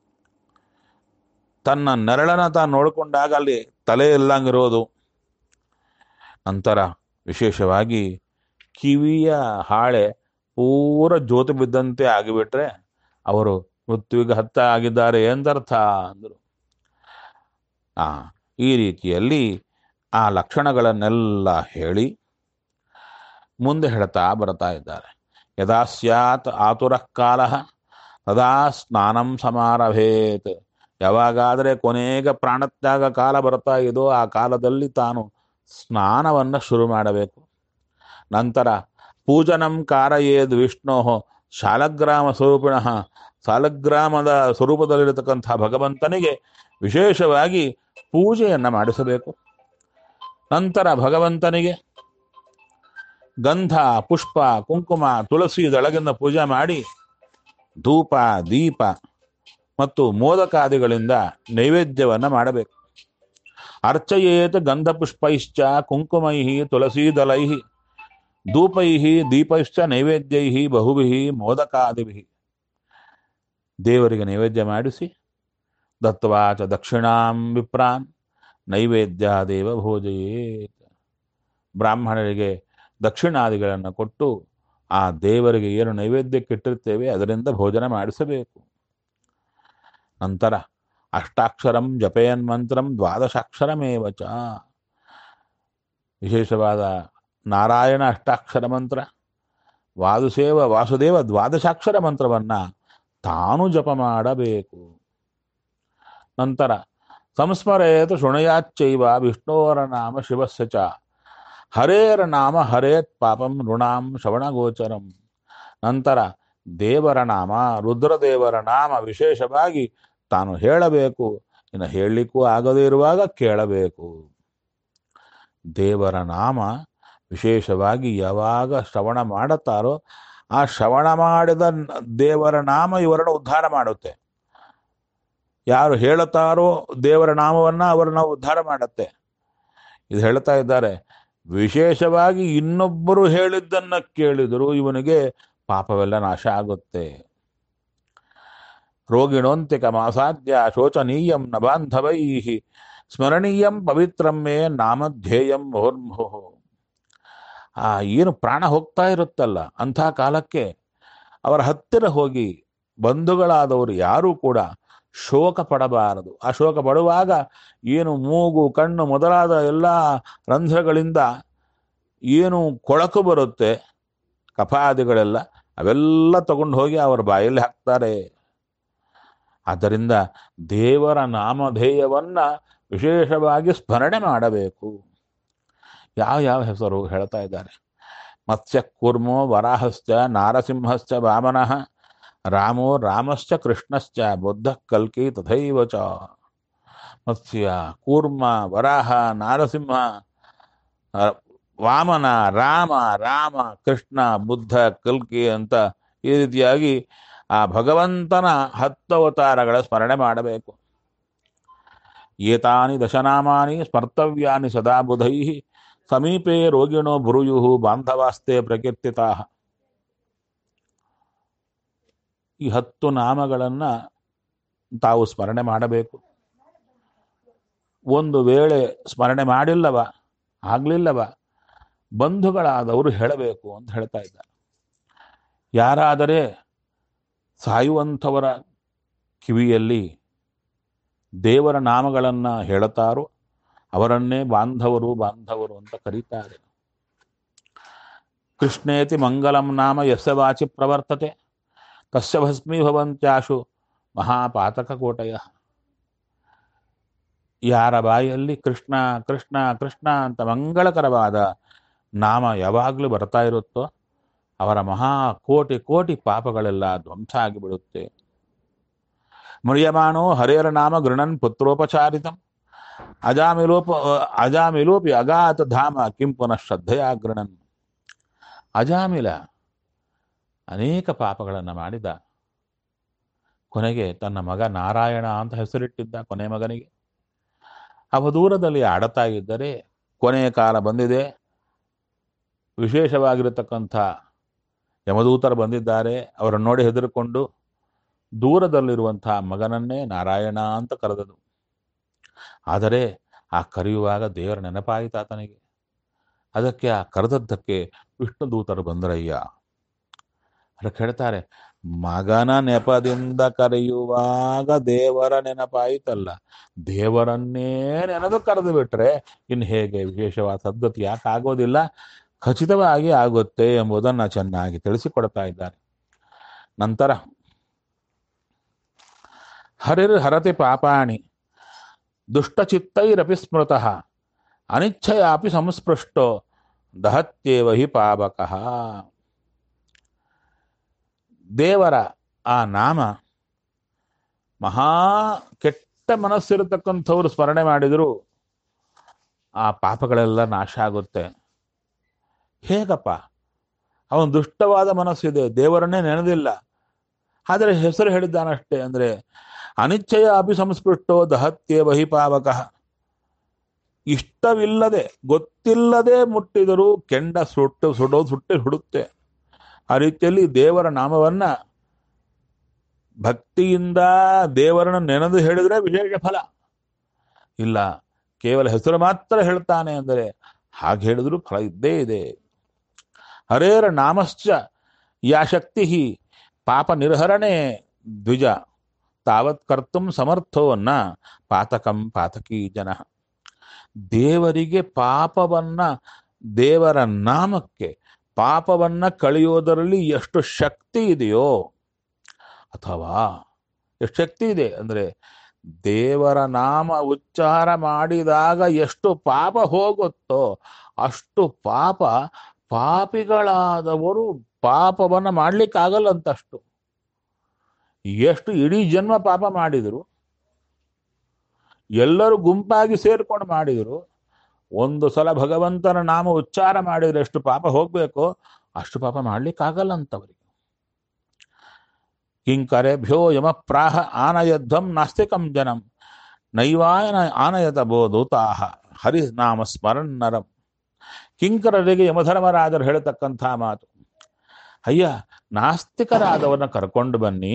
ತನ್ನ ನೆರಳನ್ನ ತಾನು ನೋಡಿಕೊಂಡಾಗ ಅಲ್ಲಿ ತಲೆ ಇಲ್ಲಂಗಿರೋದು ನಂತರ ವಿಶೇಷವಾಗಿ ಕಿವಿಯ ಹಾಳೆ ಪೂರ ಜ್ಯೋತಿ ಬಿದ್ದಂತೆ ಆಗಿಬಿಟ್ರೆ ಅವರು ಮೃತ್ಯುವಿಗೆ ಹತ್ತ ಆಗಿದ್ದಾರೆ ಎಂದರ್ಥ ಅಂದರು ಆ ಈ ರೀತಿಯಲ್ಲಿ ಆ ಲಕ್ಷಣಗಳನ್ನೆಲ್ಲ ಹೇಳಿ ಮುಂದೆ ಹೇಳ್ತಾ ಬರ್ತಾ ಇದ್ದಾರೆ ಯದಾ ಸ್ಯಾತ್ ಆತುರ ಕಾಲ ತದಾ ಸ್ನಾನಂ ಸಮಾರಭೇತ್ ಯಾವಾಗಾದರೆ ಕೊನೆಗೆ ಪ್ರಾಣತ್ಯಾಗ ಕಾಲ ಬರ್ತಾ ಇದೋ ಆ ಕಾಲದಲ್ಲಿ ತಾನು ಸ್ನಾನವನ್ನು ಶುರು ಮಾಡಬೇಕು ನಂತರ ಪೂಜನಂ ಕಾರಯೇದ್ ವಿಷ್ಣೋ ಶಾಲಗ್ರಾಮ ಸ್ವರೂಪಿಣ ಸಾಲಗ್ರಾಮದ ಸ್ವರೂಪದಲ್ಲಿರತಕ್ಕಂಥ ಭಗವಂತನಿಗೆ ವಿಶೇಷವಾಗಿ ಪೂಜೆಯನ್ನು ಮಾಡಿಸಬೇಕು ನಂತರ ಭಗವಂತನಿಗೆ ಗಂಧ ಪುಷ್ಪ ಕುಂಕುಮ ತುಳಸಿ ದಳಗಿಂದ ಪೂಜೆ ಮಾಡಿ ಧೂಪ ದೀಪ ಮತ್ತು ಮೋದಕಾದಿಗಳಿಂದ ನೈವೇದ್ಯವನ್ನ ಮಾಡಬೇಕು ಅರ್ಚಯೇತ್ ಗಂಧ ಪುಷ್ಪೈಶ್ಚ ಕುಂಕುಮೈ ತುಳಸೀದಲೈ ಧೂಪೈ ದೀಪೈಶ್ಚ ನೈವೇದ್ಯೈ ಬಹುಭಿ ಮೋದಕಾದಿಭಿ ದೇವರಿಗೆ ನೈವೇದ್ಯ ಮಾಡಿಸಿ ದತ್ವಾಚ ದಕ್ಷಿಣಾಂ ವಿಪ್ರಾನ್ ನೈವೇದ್ಯಾದೇವ ಭೋಜಯೇತ್ ಬ್ರಾಹ್ಮಣರಿಗೆ ದಕ್ಷಿಣಾದಿಗಳನ್ನು ಕೊಟ್ಟು ಆ ದೇವರಿಗೆ ಏನು ನೈವೇದ್ಯಕ್ಕೆ ಇಟ್ಟಿರ್ತೇವೆ ಅದರಿಂದ ಭೋಜನ ಮಾಡಿಸಬೇಕು ನಂತರ ಅಷ್ಟಾಕ್ಷರಂ ಜಪಯನ್ ಮಂತ್ರಂ ದ್ವಾದಶಾಕ್ಷರಮೇವ ಚ ವಿಶೇಷವಾದ ನಾರಾಯಣ ಅಷ್ಟಾಕ್ಷರ ಮಂತ್ರ ವಾಸುದೇವ ವಾಸುದೇವ ದ್ವಾದಶಾಕ್ಷರ ಮಂತ್ರವನ್ನ ತಾನು ಜಪ ಮಾಡಬೇಕು ನಂತರ ಸಂಸ್ಮರೇತು ಶೃಣಯಾಚ್ಚೈವ ವಿಷ್ಣೋರ ನಾಮ ಶಿವಸ್ಯ ಚ ಹರೇರ ನಾಮ ಹರೇತ್ ಪಾಪಂ ಋಣಾಂ ಶ್ರವಣಗೋಚರಂ ನಂತರ ದೇವರ ನಾಮ ರುದ್ರದೇವರ ನಾಮ ವಿಶೇಷವಾಗಿ ತಾನು ಹೇಳಬೇಕು ಇನ್ನು ಹೇಳಲಿಕ್ಕೂ ಆಗದೇ ಇರುವಾಗ ಕೇಳಬೇಕು ದೇವರ ನಾಮ ವಿಶೇಷವಾಗಿ ಯಾವಾಗ ಶ್ರವಣ ಮಾಡುತ್ತಾರೋ ಆ ಶ್ರವಣ ಮಾಡಿದ ನ- ದೇವರ ನಾಮ ಇವರನ್ನು ಉದ್ಧಾರ ಮಾಡುತ್ತೆ ಯಾರು ಹೇಳುತ್ತಾರೋ ದೇವರ ನಾಮವನ್ನ ಅವರನ್ನ ಉದ್ಧಾರ ಮಾಡುತ್ತೆ ಇದು ಹೇಳ್ತಾ ಇದ್ದಾರೆ ವಿಶೇಷವಾಗಿ ಇನ್ನೊಬ್ಬರು ಹೇಳಿದ್ದನ್ನ ಕೇಳಿದರೂ ಇವನಿಗೆ ಪಾಪವೆಲ್ಲ ನಾಶ ಆಗುತ್ತೆ ರೋಗಿಣೋಂತಿಕ ಮಾಸಾಧ್ಯ ಶೋಚನೀಯಂ ನ ಬಾಂಧವೈ ಸ್ಮರಣೀಯಂ ಪವಿತ್ರಂ ಮೇ ನಾಮಧ್ಯೇಯಂ ಮುಹುರ್ಮುಹು ಆ ಏನು ಪ್ರಾಣ ಹೋಗ್ತಾ ಇರುತ್ತಲ್ಲ ಅಂಥ ಕಾಲಕ್ಕೆ ಅವರ ಹತ್ತಿರ ಹೋಗಿ ಬಂಧುಗಳಾದವರು ಯಾರೂ ಕೂಡ ಶೋಕ ಪಡಬಾರದು ಆ ಶೋಕ ಪಡುವಾಗ ಏನು ಮೂಗು ಕಣ್ಣು ಮೊದಲಾದ ಎಲ್ಲ ರಂಧ್ರಗಳಿಂದ ಏನು ಕೊಳಕು ಬರುತ್ತೆ ಕಫಾದಿಗಳೆಲ್ಲ ಅವೆಲ್ಲ ತಗೊಂಡು ಹೋಗಿ ಅವರ ಬಾಯಲ್ಲಿ ಹಾಕ್ತಾರೆ ಆದ್ದರಿಂದ ದೇವರ ನಾಮಧೇಯವನ್ನ ವಿಶೇಷವಾಗಿ ಸ್ಮರಣೆ ಮಾಡಬೇಕು ಯಾವ ಯಾವ ಹೆಸರು ಹೇಳ್ತಾ ಇದ್ದಾರೆ ಮತ್ಸ್ಯ ಕೂರ್ಮೋ ವರಾಹಶ್ಚ ನಾರಸಿಂಹಶ್ಚ ವಾಮನಃ ರಾಮೋ ರಾಮಶ್ಚ ಕೃಷ್ಣಶ್ಚ ಬುದ್ಧ ಕಲ್ಕಿ ತಥೈವ ಚ ಮತ್ಸ್ಯ ಕೂರ್ಮ ವರಾಹ ನಾರಸಿಂಹ ಆ, ವಾಮನ ರಾಮ ರಾಮ ಕೃಷ್ಣ ಬುದ್ಧ ಕಲ್ಕಿ ಅಂತ ಈ ರೀತಿಯಾಗಿ ಆ ಭಗವಂತನ ಹತ್ತು ಅವತಾರಗಳ ಸ್ಮರಣೆ ಮಾಡಬೇಕು ಏತಾನಿ ದಶನಾಮಾನಿ ಸ್ಮರ್ತವ್ಯಾನಿ ಸದಾ ಬುಧೈ ಸಮೀಪೆ ರೋಗಿಣೋ ಭ್ರೂಯು ಬಾಂಧವಾಸ್ತೆ ಪ್ರಕೀರ್ತಿತಾ ಈ ಹತ್ತು ನಾಮಗಳನ್ನ ತಾವು ಸ್ಮರಣೆ ಮಾಡಬೇಕು ಒಂದು ವೇಳೆ ಸ್ಮರಣೆ ಮಾಡಿಲ್ಲವ ಆಗ್ಲಿಲ್ಲವ ಬಂಧುಗಳಾದವರು ಹೇಳಬೇಕು ಅಂತ ಹೇಳ್ತಾ ಇದ್ದಾರೆ ಯಾರಾದರೆ ಸಾಯುವಂಥವರ ಕಿವಿಯಲ್ಲಿ ದೇವರ ನಾಮಗಳನ್ನ ಹೇಳುತ್ತಾರೋ ಅವರನ್ನೇ ಬಾಂಧವರು ಬಾಂಧವರು ಅಂತ ಕರೀತಾರೆ ಕೃಷ್ಣೇತಿ ಮಂಗಲಂ ನಾಮ ಯಸ್ಯ ವಾಚಿ ಪ್ರವರ್ತತೆ ತಸ್ಯ ಭಸ್ಮೀಭವಂತ್ಯಾಶು ಮಹಾಪಾತಕ ಕೋಟಯ ಯಾರ ಬಾಯಲ್ಲಿ ಕೃಷ್ಣ ಕೃಷ್ಣ ಕೃಷ್ಣ ಅಂತ ಮಂಗಳಕರವಾದ ನಾಮ ಯಾವಾಗಲೂ ಬರ್ತಾ ಇರುತ್ತೋ ಅವರ ಮಹಾ ಕೋಟಿ ಕೋಟಿ ಪಾಪಗಳೆಲ್ಲ ಧ್ವಂಸ ಆಗಿಬಿಡುತ್ತೆ ಮ್ರಿಯಮಾಣೋ ಹರೇರ ನಾಮ ಗೃಣನ್ ಪುತ್ರೋಪಚಾರಿತಂ ಅಜಾಮಿಲೋಪ ಅಜಾಮಿಲೋಪಿ ಅಗಾತ ಧಾಮ ಕಿಂ ಪುನಃ ಶ್ರದ್ಧೆಯ ಗೃಣನ್ ಅಜಾಮಿಲ ಅನೇಕ ಪಾಪಗಳನ್ನು ಮಾಡಿದ ಕೊನೆಗೆ ತನ್ನ ಮಗ ನಾರಾಯಣ ಅಂತ ಹೆಸರಿಟ್ಟಿದ್ದ ಕೊನೆ ಮಗನಿಗೆ ಅವಧೂರದಲ್ಲಿ ಆಡತಾ ಇದ್ದರೆ ಕೊನೆಯ ಕಾಲ ಬಂದಿದೆ ವಿಶೇಷವಾಗಿರತಕ್ಕಂಥ ಯಮದೂತರು ಬಂದಿದ್ದಾರೆ ಅವರನ್ನು ನೋಡಿ ಹೆದರಿಕೊಂಡು ದೂರದಲ್ಲಿರುವಂತಹ ಮಗನನ್ನೇ ನಾರಾಯಣ ಅಂತ ಕರೆದದು ಆದರೆ ಆ ಕರೆಯುವಾಗ ದೇವರ ನೆನಪಾಯಿತು ಆತನಿಗೆ ಅದಕ್ಕೆ ಆ ಕರೆದದ್ದಕ್ಕೆ ವಿಷ್ಣು ದೂತರು ಬಂದರಯ್ಯ ಅದಕ್ಕೆ ಹೇಳ್ತಾರೆ ಮಗನ ನೆಪದಿಂದ ಕರೆಯುವಾಗ ದೇವರ ನೆನಪಾಯಿತಲ್ಲ ದೇವರನ್ನೇ ನೆನೆದು ಕರೆದು ಬಿಟ್ರೆ ಇನ್ನು ಹೇಗೆ ವಿಶೇಷವಾದ ಸದ್ಗತಿ ಯಾಕೆ ಆಗೋದಿಲ್ಲ ಖಚಿತವಾಗಿ ಆಗುತ್ತೆ ಎಂಬುದನ್ನು ಚೆನ್ನಾಗಿ ತಿಳಿಸಿಕೊಡ್ತಾ ಇದ್ದಾರೆ ನಂತರ ಹರಿರ್ ಹರತಿ ಪಾಪಾಣಿ ದುಷ್ಟಚಿತ್ತೈರಪಿ ಸ್ಮೃತಃ ಅನಿಚ್ಛಯಾಪಿ ಸಂಸ್ಪೃಷ್ಟೋ ದಹತ್ಯೇವ ಹಿ ಪಾವಕಃ ದೇವರ ಆ ನಾಮ ಮಹಾ ಕೆಟ್ಟ ಮನಸ್ಸಿರತಕ್ಕಂಥವ್ರು ಸ್ಮರಣೆ ಮಾಡಿದರೂ ಆ ಪಾಪಗಳೆಲ್ಲ ನಾಶ ಆಗುತ್ತೆ ಹೇಗಪ್ಪ ಅವನ ದುಷ್ಟವಾದ ಮನಸ್ಸಿದೆ ದೇವರನ್ನೇ ನೆನೆದಿಲ್ಲ ಆದರೆ ಹೆಸರು ಹೇಳಿದ್ದಾನಷ್ಟೇ ಅಂದ್ರೆ ಅನಿಚ್ಛಯ ಅಪಿ ಸಂಸ್ಪೃಷ್ಟೋ ದಹತ್ಯೆ ಬಹಿಪಾವಕ ಇಷ್ಟವಿಲ್ಲದೆ ಗೊತ್ತಿಲ್ಲದೆ ಮುಟ್ಟಿದರೂ ಕೆಂಡ ಸುಟ್ಟು ಸುಡೋದು ಸುಟ್ಟೆ ಸುಡುತ್ತೆ ಆ ರೀತಿಯಲ್ಲಿ ದೇವರ ನಾಮವನ್ನ ಭಕ್ತಿಯಿಂದ ದೇವರನ್ನು ನೆನೆದು ಹೇಳಿದ್ರೆ ವಿಶೇಷ ಫಲ ಇಲ್ಲ ಕೇವಲ ಹೆಸರು ಮಾತ್ರ ಹೇಳ್ತಾನೆ ಅಂದರೆ ಹಾಗೆ ಹೇಳಿದ್ರು ಫಲ ಇದ್ದೇ ಇದೆ ಹರೇರ ನಾಮಶ್ಚ ಯಾ ಶಕ್ತಿ ಪಾಪ ನಿರ್ಹರಣೆ ದ್ವಿಜ ತಾವತ್ ಕರ್ತುಂ ಸಮರ್ಥೋನ್ನ ಪಾತಕಂ ಪಾತಕಿ ಜನ ದೇವರಿಗೆ ಪಾಪವನ್ನ ದೇವರ ನಾಮಕ್ಕೆ ಪಾಪವನ್ನ ಕಳೆಯೋದರಲ್ಲಿ ಎಷ್ಟು ಶಕ್ತಿ ಇದೆಯೋ ಅಥವಾ ಎಷ್ಟು ಶಕ್ತಿ ಇದೆ ಅಂದ್ರೆ ದೇವರ ನಾಮ ಉಚ್ಚಾರ ಮಾಡಿದಾಗ ಎಷ್ಟು ಪಾಪ ಹೋಗುತ್ತೋ ಅಷ್ಟು ಪಾಪ ಪಾಪಿಗಳಾದವರು ಪಾಪವನ್ನ ಮಾಡ್ಲಿಕ್ಕಾಗಲ್ಲಂತಷ್ಟು ಎಷ್ಟು ಇಡೀ ಜನ್ಮ ಪಾಪ ಮಾಡಿದ್ರು ಎಲ್ಲರೂ ಗುಂಪಾಗಿ ಸೇರ್ಕೊಂಡು ಮಾಡಿದ್ರು ಒಂದು ಸಲ ಭಗವಂತನ ನಾಮ ಉಚ್ಚಾರ ಮಾಡಿದ್ರೆ ಎಷ್ಟು ಪಾಪ ಹೋಗ್ಬೇಕೋ ಅಷ್ಟು ಪಾಪ ಮಾಡ್ಲಿಕ್ಕಾಗಲ್ಲ ಅಂತವರಿಗೆ ಕಿಂಕರೆಭ್ಯೋ ಯಮ ಪ್ರಾಹ ಆನಯಧ್ವಂ ನಾಸ್ತಿಕಂ ಜನಂ ನೈವಾಯನ ಆನಯತ ಬೋಧೂತಾಹ ಹರಿನಾಮ ಸ್ಮರನ್ನರಂ ಕಿಂಕರರಿಗೆ ಯಮಧರ್ಮರಾಜರು ಹೇಳತಕ್ಕಂಥ ಮಾತು ಅಯ್ಯ ನಾಸ್ತಿಕರಾದವರನ್ನ ಕರ್ಕೊಂಡು ಬನ್ನಿ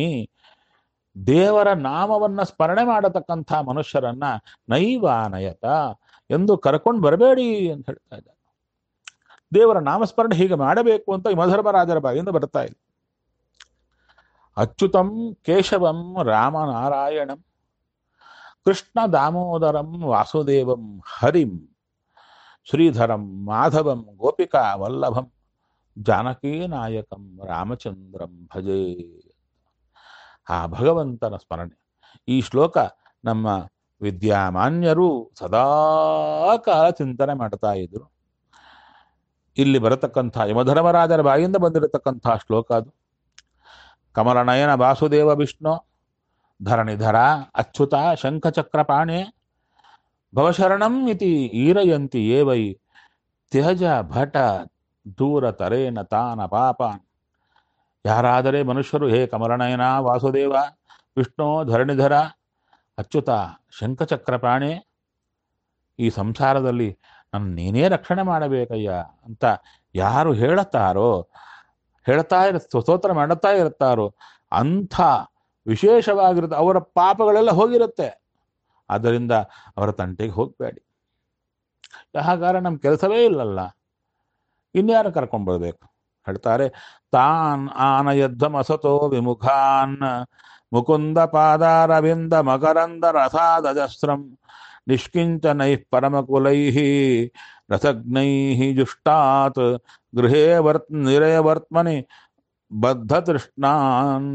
ದೇವರ ನಾಮವನ್ನ ಸ್ಮರಣೆ ಮಾಡತಕ್ಕಂಥ ಮನುಷ್ಯರನ್ನ ನೈವಾನಯತ ಎಂದು ಕರ್ಕೊಂಡು ಬರಬೇಡಿ ಅಂತ ಹೇಳ್ತಾ ಇದ್ದಾರೆ ದೇವರ ನಾಮಸ್ಮರಣೆ ಹೀಗೆ ಮಾಡಬೇಕು ಅಂತ ಯಮಧರ್ಮರಾಜರ ಬಾಯಿಂದ ಬರ್ತಾ ಇದೆ ಅಚ್ಯುತಂ ಕೇಶವಂ ರಾಮನಾರಾಯಣಂ ಕೃಷ್ಣ ದಾಮೋದರಂ ವಾಸುದೇವಂ ಹರಿಂ ಶ್ರೀಧರಂ ಮಾಧವಂ ಗೋಪಿಕಾ ವಲ್ಲಭಂ ಜಾನಕೀ ನಾಯಕಂ ರಾಮಚಂದ್ರಂ ಭಜೆ ಆ ಭಗವಂತನ ಸ್ಮರಣೆ ಈ ಶ್ಲೋಕ ನಮ್ಮ ವಿದ್ಯಾಮಾನ್ಯರು ಸದಾ ಕಾಲ ಚಿಂತನೆ ಮಾಡ್ತಾ ಇದ್ರು ಇಲ್ಲಿ ಬರತಕ್ಕಂಥ ಯಮಧರ್ಮರಾಜರ ಬಾಯಿಂದ ಬಂದಿರತಕ್ಕಂಥ ಶ್ಲೋಕ ಅದು ಕಮಲನಯನ ವಾಸುದೇವ ವಿಷ್ಣು ಧರಣಿಧರ ಅಚ್ಯುತ ಶಂಖಚಕ್ರಪಾಣೆ ಭವಶರಣಂ ಇತಿ ಈರಯಂತಿ ಏವೈ ತ್ಯಜ ಭಟ ದೂರ ತರೇನ ತಾನ ಪಾಪಾನ್ ಯಾರಾದರೆ ಮನುಷ್ಯರು ಹೇ ಕಮಲನಯನ ವಾಸುದೇವ ವಿಷ್ಣು ಧರಣಿಧರ ಅಚ್ಯುತ ಶಂಖಚಕ್ರಪಾಣೆ ಈ ಸಂಸಾರದಲ್ಲಿ ನನ್ನ ನೀನೇ ರಕ್ಷಣೆ ಮಾಡಬೇಕಯ್ಯ ಅಂತ ಯಾರು ಹೇಳುತ್ತಾರೋ ಹೇಳ್ತಾ ಇರ ಸ್ತೋತ್ರ ಮಾಡುತ್ತಾ ಇರ್ತಾರೋ ಅಂಥ ವಿಶೇಷವಾಗಿರುತ್ತೆ ಅವರ ಪಾಪಗಳೆಲ್ಲ ಹೋಗಿರುತ್ತೆ ಆದ್ದರಿಂದ ಅವರ ತಂಟೆಗೆ ಹೋಗಬೇಡಿ ಹಾಗಾದ್ರೆ ನಮ್ಮ ಕೆಲಸವೇ ಇಲ್ಲಲ್ಲ ಇನ್ಯಾರು ಕರ್ಕೊಂಡ್ಬರ್ಬೇಕು ಹೇಳ್ತಾರೆ ತಾನ್ ಆನಯಧ್ವಂ ಅಸತೋ ವಿಮುಖಾನ್ ಮುಕುಂದ ಪಾದಾರವಿಂದ ಮಕರಂದ ರಥಾದಜಸ್ರಂ ನಿಷ್ಕಿಂಚನೈ ಪರಮಕುಲೈ ರಸಜ್ಞೈ ಜುಷ್ಟಾತ್ ಗೃಹೇ ವರ್ತ್ ನಿರಯವರ್ತ್ಮನಿ ಬದ್ಧ ತೃಷ್ಣಾನ್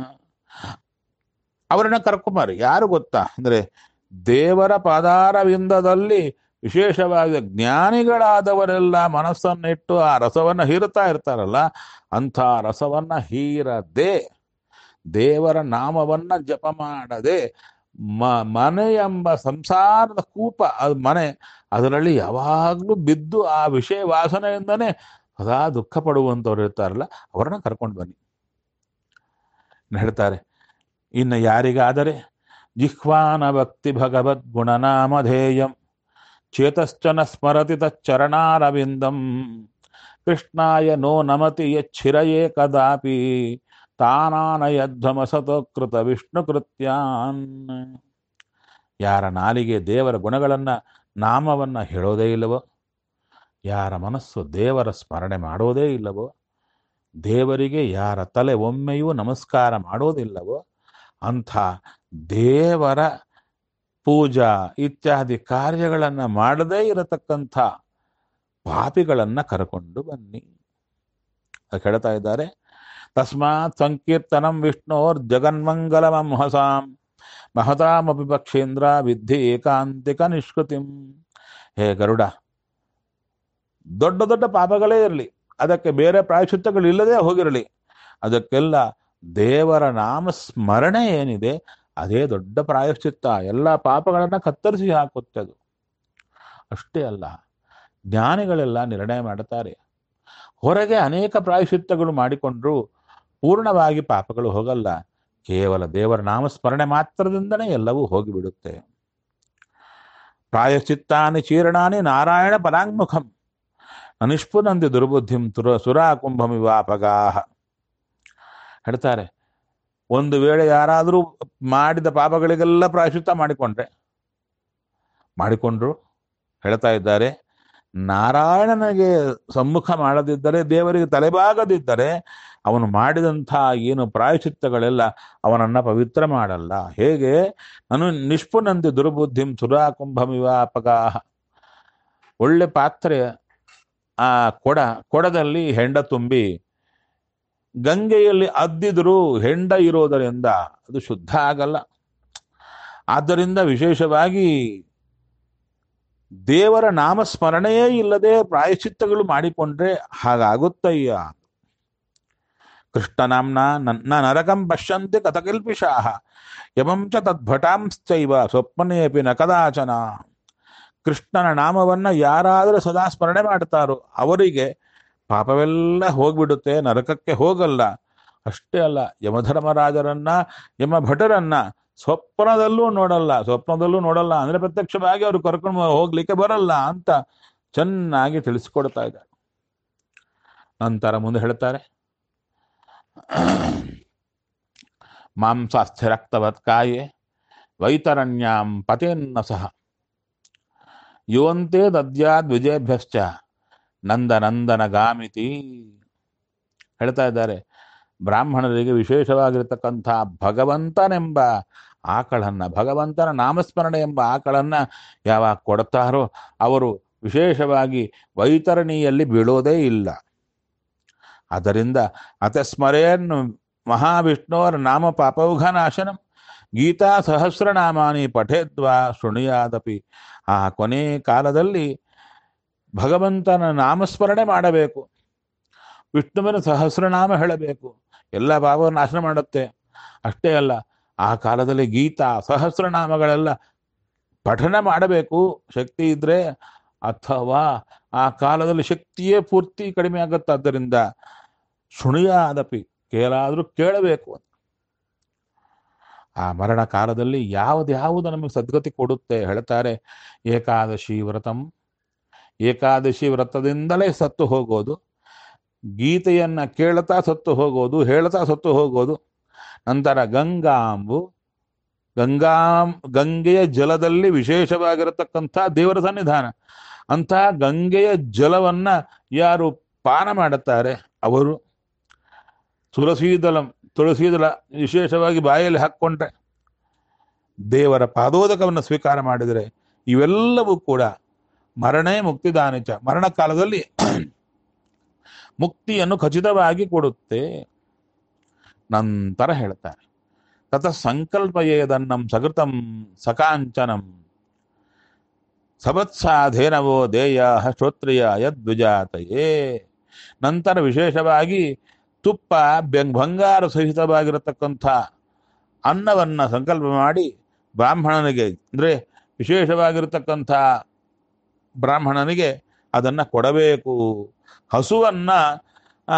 ಅವರನ್ನ ಕರ್ಕೊಂಬಾರಿ ಯಾರು ಗೊತ್ತಾ ಅಂದ್ರೆ ದೇವರ ಪಾದಾರವಿಂದದಲ್ಲಿ ವಿಶೇಷವಾಗಿ ಜ್ಞಾನಿಗಳಾದವರೆಲ್ಲ ಮನಸ್ಸನ್ನಿಟ್ಟು ಆ ರಸವನ್ನ ಹೀರುತ್ತಾ ಇರ್ತಾರಲ್ಲ ಅಂಥ ರಸವನ್ನ ಹೀರದೆ ದೇವರ ನಾಮವನ್ನ ಜಪ ಮಾಡದೆ ಮ ಮನೆ ಎಂಬ ಸಂಸಾರದ ಕೂಪ ಅದು ಮನೆ ಅದರಲ್ಲಿ ಯಾವಾಗಲೂ ಬಿದ್ದು ಆ ವಿಷಯ ವಾಸನೆಯಿಂದನೇ ಸದಾ ದುಃಖ ಪಡುವಂಥವ್ರು ಇರ್ತಾರಲ್ಲ ಅವರನ್ನ ಕರ್ಕೊಂಡು ಬನ್ನಿ ಇನ್ನು ಹೇಳ್ತಾರೆ ಇನ್ನು ಯಾರಿಗಾದರೆ ಜಿಹ್ವಾನ ಭಕ್ತಿ ಭಗವದ್ ಗುಣನಾಮಧೇಯಂ ಚೇತಶ್ಚನ ಸ್ಮರತಿ ತಚ್ಚರಣಾರವಿಂದಂ ಕೃಷ್ಣಾಯ ನೋ ನಮತಿ ಯಚ್ಛಿರಯೇ ಕದಾಪಿ ತಾನಾನಯಧ್ವಮಸತೋಕೃತ ವಿಷ್ಣು ಕೃತ್ಯಾನ್ ಯಾರ ನಾಲಿಗೆ ದೇವರ ಗುಣಗಳನ್ನ ನಾಮವನ್ನ ಹೇಳೋದೇ ಇಲ್ಲವೋ ಯಾರ ಮನಸ್ಸು ದೇವರ ಸ್ಮರಣೆ ಮಾಡೋದೇ ಇಲ್ಲವೋ ದೇವರಿಗೆ ಯಾರ ತಲೆ ಒಮ್ಮೆಯೂ ನಮಸ್ಕಾರ ಮಾಡೋದಿಲ್ಲವೋ ಅಂಥ ದೇವರ ಪೂಜಾ ಇತ್ಯಾದಿ ಕಾರ್ಯಗಳನ್ನು ಮಾಡದೇ ಇರತಕ್ಕಂಥ ಪಾಪಿಗಳನ್ನ ಕರ್ಕೊಂಡು ಬನ್ನಿ ಅದಕ್ಕೆ ಹೇಳ್ತಾ ಇದ್ದಾರೆ ತಸ್ಮಾತ್ ಸಂಕೀರ್ತನಂ ವಿಷ್ಣೋರ್ ಜಗನ್ಮಂಗಲಮಂ ಹಸಾಂ ಮಹತಾಮಪಿ ಪಕ್ಷೇಂದ್ರ ವಿದ್ಧಿ ಏಕಾಂತಿಕ ನಿಷ್ಕೃತಿಂ ಹೇ ಗರುಡ ದೊಡ್ಡ ದೊಡ್ಡ ಪಾಪಗಳೇ ಇರಲಿ ಅದಕ್ಕೆ ಬೇರೆ ಪ್ರಾಯಶ್ಚಿತ್ತಗಳು ಇಲ್ಲದೆ ಹೋಗಿರಲಿ ಅದಕ್ಕೆಲ್ಲ ದೇವರ ನಾಮ ಸ್ಮರಣೆ ಏನಿದೆ ಅದೇ ದೊಡ್ಡ ಪ್ರಾಯಶ್ಚಿತ್ತ ಎಲ್ಲ ಪಾಪಗಳನ್ನ ಕತ್ತರಿಸಿ ಹಾಕುತ್ತೆ ಅದು ಅಷ್ಟೇ ಅಲ್ಲ ಜ್ಞಾನಿಗಳೆಲ್ಲ ನಿರ್ಣಯ ಮಾಡುತ್ತಾರೆ ಹೊರಗೆ ಅನೇಕ ಪ್ರಾಯಶ್ಚಿತ್ತಗಳು ಮಾಡಿಕೊಂಡ್ರು ಪೂರ್ಣವಾಗಿ ಪಾಪಗಳು ಹೋಗಲ್ಲ ಕೇವಲ ದೇವರ ನಾಮಸ್ಮರಣೆ ಮಾತ್ರದಿಂದನೇ ಎಲ್ಲವೂ ಹೋಗಿಬಿಡುತ್ತೆ ಪ್ರಾಯಶ್ಚಿತ್ತಾನಿ ಚೀರ್ಣಾನಿ ನಾರಾಯಣ ಪರಾಂಗುಖಂ ಅನಿಷ್ಪುನಂದಿ ದುರ್ಬುದ್ಧಿಂ ತುರ ಸುರಾ ಕುಂಭಮಿವಾಪಗಾಹ ಹೇಳ್ತಾರೆ ಒಂದು ವೇಳೆ ಯಾರಾದರೂ ಮಾಡಿದ ಪಾಪಗಳಿಗೆಲ್ಲ ಪ್ರಾಯಶ್ಚಿತ್ತ ಮಾಡಿಕೊಂಡ್ರೆ ಮಾಡಿಕೊಂಡ್ರು ಹೇಳ್ತಾ ಇದ್ದಾರೆ ನಾರಾಯಣನಿಗೆ ಸಮ್ಮುಖ ಮಾಡದಿದ್ದರೆ ದೇವರಿಗೆ ತಲೆಬಾಗದಿದ್ದರೆ ಅವನು ಮಾಡಿದಂಥ ಏನು ಪ್ರಾಯಶ್ಚಿತ್ತಗಳೆಲ್ಲ ಅವನನ್ನ ಪವಿತ್ರ ಮಾಡಲ್ಲ ಹೇಗೆ ನಾನು ನಿಷ್ಪುನಂದಿ ದುರ್ಬುದ್ಧಿಂ ಸುರಾ ಕುಂಭಮಿವಾಪಗಾಹ ಒಳ್ಳೆ ಪಾತ್ರೆ ಆ ಕೊಡ ಕೊಡದಲ್ಲಿ ಹೆಂಡ ತುಂಬಿ ಗಂಗೆಯಲ್ಲಿ ಅದ್ದಿದ್ರು ಹೆಂಡ ಇರೋದರಿಂದ ಅದು ಶುದ್ಧ ಆಗಲ್ಲ ಆದ್ದರಿಂದ ವಿಶೇಷವಾಗಿ ದೇವರ ನಾಮಸ್ಮರಣೆಯೇ ಇಲ್ಲದೆ ಪ್ರಾಯಶ್ಚಿತ್ತಗಳು ಮಾಡಿಕೊಂಡ್ರೆ ಹಾಗಾಗುತ್ತಯ್ಯ ಕೃಷ್ಣನಾಂನ ನನ್ನ ನರಕಂ ಪಶ್ಯಂತೆ ಕಥಕಲ್ಪಿಷಾಹ ಯಮಂ ಚ ತದ್ಭಟಾಂಶ್ಚೈವ ಸ್ವಪ್ನೇಪಿ ನ ಕದಾಚನ ಕೃಷ್ಣನ ನಾಮವನ್ನ ಯಾರಾದರೂ ಸದಾ ಸ್ಮರಣೆ ಮಾಡ್ತಾರೋ ಅವರಿಗೆ ಪಾಪವೆಲ್ಲ ಹೋಗ್ಬಿಡುತ್ತೆ ನರಕಕ್ಕೆ ಹೋಗಲ್ಲ ಅಷ್ಟೇ ಅಲ್ಲ ಯಮಧರ್ಮರಾಜರನ್ನ ಯಮ ಭಟರನ್ನ ಸ್ವಪ್ನದಲ್ಲೂ ನೋಡಲ್ಲ ಸ್ವಪ್ನದಲ್ಲೂ ನೋಡಲ್ಲ ಅಂದ್ರೆ ಪ್ರತ್ಯಕ್ಷವಾಗಿ ಅವರು ಕರ್ಕೊಂಡು ಹೋಗ್ಲಿಕ್ಕೆ ಬರಲ್ಲ ಅಂತ ಚೆನ್ನಾಗಿ ತಿಳಿಸ್ಕೊಡ್ತಾ ಇದ್ದಾರೆ ನಂತರ ಮುಂದೆ ಹೇಳ್ತಾರೆ ಮಾಂಸಾಸ್ಥ್ಯ ರಕ್ತವತ್ ಕಾಯೆ ವೈತರಣ್ಯಾಂ ಪತೇನ್ನ ಸಹ ಯೋಂತೆ ದದ್ಯಾದ್ ವಿಜಯಭ್ಯಶ್ಚ ನಂದ ನಂದನ ಗಾಮಿತಿ ಹೇಳ್ತಾ ಇದ್ದಾರೆ ಬ್ರಾಹ್ಮಣರಿಗೆ ವಿಶೇಷವಾಗಿರ್ತಕ್ಕಂಥ ಭಗವಂತನೆಂಬ ಆಕಳನ್ನ ಭಗವಂತನ ನಾಮಸ್ಮರಣೆ ಎಂಬ ಆಕಳನ್ನ ಯಾವಾಗ ಕೊಡ್ತಾರೋ ಅವರು ವಿಶೇಷವಾಗಿ ವೈತರಣಿಯಲ್ಲಿ ಬೀಳೋದೇ ಇಲ್ಲ ಆದ್ದರಿಂದ ಅತಸ್ಮರೇನ್ ಮಹಾವಿಷ್ಣುವರ ನಾಮ ಪಾಪೌಘ ನಾಶನಂ ಗೀತಾ ಸಹಸ್ರನಾಮಾನಿ ಪಠೇದ್ವಾ ಶೃಣಿಯಾದಪಿ ಆ ಕೊನೆ ಕಾಲದಲ್ಲಿ ಭಗವಂತನ ನಾಮಸ್ಮರಣೆ ಮಾಡಬೇಕು ವಿಷ್ಣುವಿನ ಸಹಸ್ರನಾಮ ಹೇಳಬೇಕು ಎಲ್ಲ ಪಾಪವನ್ನು ನಾಶನ ಮಾಡುತ್ತೆ ಅಷ್ಟೇ ಅಲ್ಲ ಆ ಕಾಲದಲ್ಲಿ ಗೀತಾ ಸಹಸ್ರನಾಮಗಳೆಲ್ಲ ಪಠನ ಮಾಡಬೇಕು ಶಕ್ತಿ ಇದ್ರೆ ಅಥವಾ ಆ ಕಾಲದಲ್ಲಿ ಶಕ್ತಿಯೇ ಪೂರ್ತಿ ಕಡಿಮೆ ಆಗುತ್ತೆ ಆದ್ದರಿಂದ ಶುಣಿಯಾದಪಿ ಕೇಳಾದ್ರೂ ಕೇಳಬೇಕು ಆ ಮರಣ ಕಾಲದಲ್ಲಿ ಯಾವ್ದ್ಯಾವುದು ನಮಗೆ ಸದ್ಗತಿ ಕೊಡುತ್ತೆ ಹೇಳ್ತಾರೆ ಏಕಾದಶಿ ವ್ರತಂ ಏಕಾದಶಿ ವ್ರತದಿಂದಲೇ ಸತ್ತು ಹೋಗೋದು ಗೀತೆಯನ್ನ ಕೇಳ್ತಾ ಸತ್ತು ಹೋಗೋದು ಹೇಳ್ತಾ ಸತ್ತು ಹೋಗೋದು ನಂತರ ಗಂಗಾಂಬು ಗಂಗಾಂ ಗಂಗೆಯ ಜಲದಲ್ಲಿ ವಿಶೇಷವಾಗಿರತಕ್ಕಂಥ ದೇವರ ಸನ್ನಿಧಾನ ಅಂಥ ಗಂಗೆಯ ಜಲವನ್ನ ಯಾರು ಪಾನ ಮಾಡುತ್ತಾರೆ ಅವರು ತುಳಸೀದಲಂ ತುಳಸೀದಲ ವಿಶೇಷವಾಗಿ ಬಾಯಲ್ಲಿ ಹಾಕ್ಕೊಂಡ್ರೆ ದೇವರ ಪಾದೋದಕವನ್ನು ಸ್ವೀಕಾರ ಮಾಡಿದರೆ ಇವೆಲ್ಲವೂ ಕೂಡ ಮರಣೇ ಮುಕ್ತಿದಾನಿಚ ಮರಣ ಕಾಲದಲ್ಲಿ ಮುಕ್ತಿಯನ್ನು ಖಚಿತವಾಗಿ ಕೊಡುತ್ತೆ ನಂತರ ಹೇಳ್ತಾರೆ ತತ ಸಂಕಲ್ಪಯೇದನ್ನಂ ಸಕೃತಂ ಸಕಾಂಚನಂ ಸವತ್ಸಾಧೇನವೋ ದೇಯ ಶ್ರೋತ್ರಿಯ ಯದ್ವಿಜಾತಯೇ ನಂತರ ವಿಶೇಷವಾಗಿ ತುಪ್ಪ ಬೆಂಗ್ ಬಂಗಾರ ಸಹಿತವಾಗಿರತಕ್ಕಂಥ ಅನ್ನವನ್ನ ಸಂಕಲ್ಪ ಮಾಡಿ ಬ್ರಾಹ್ಮಣನಿಗೆ ಅಂದ್ರೆ ವಿಶೇಷವಾಗಿರತಕ್ಕಂಥ ಬ್ರಾಹ್ಮಣನಿಗೆ ಅದನ್ನ ಕೊಡಬೇಕು ಹಸುವನ್ನ ಆ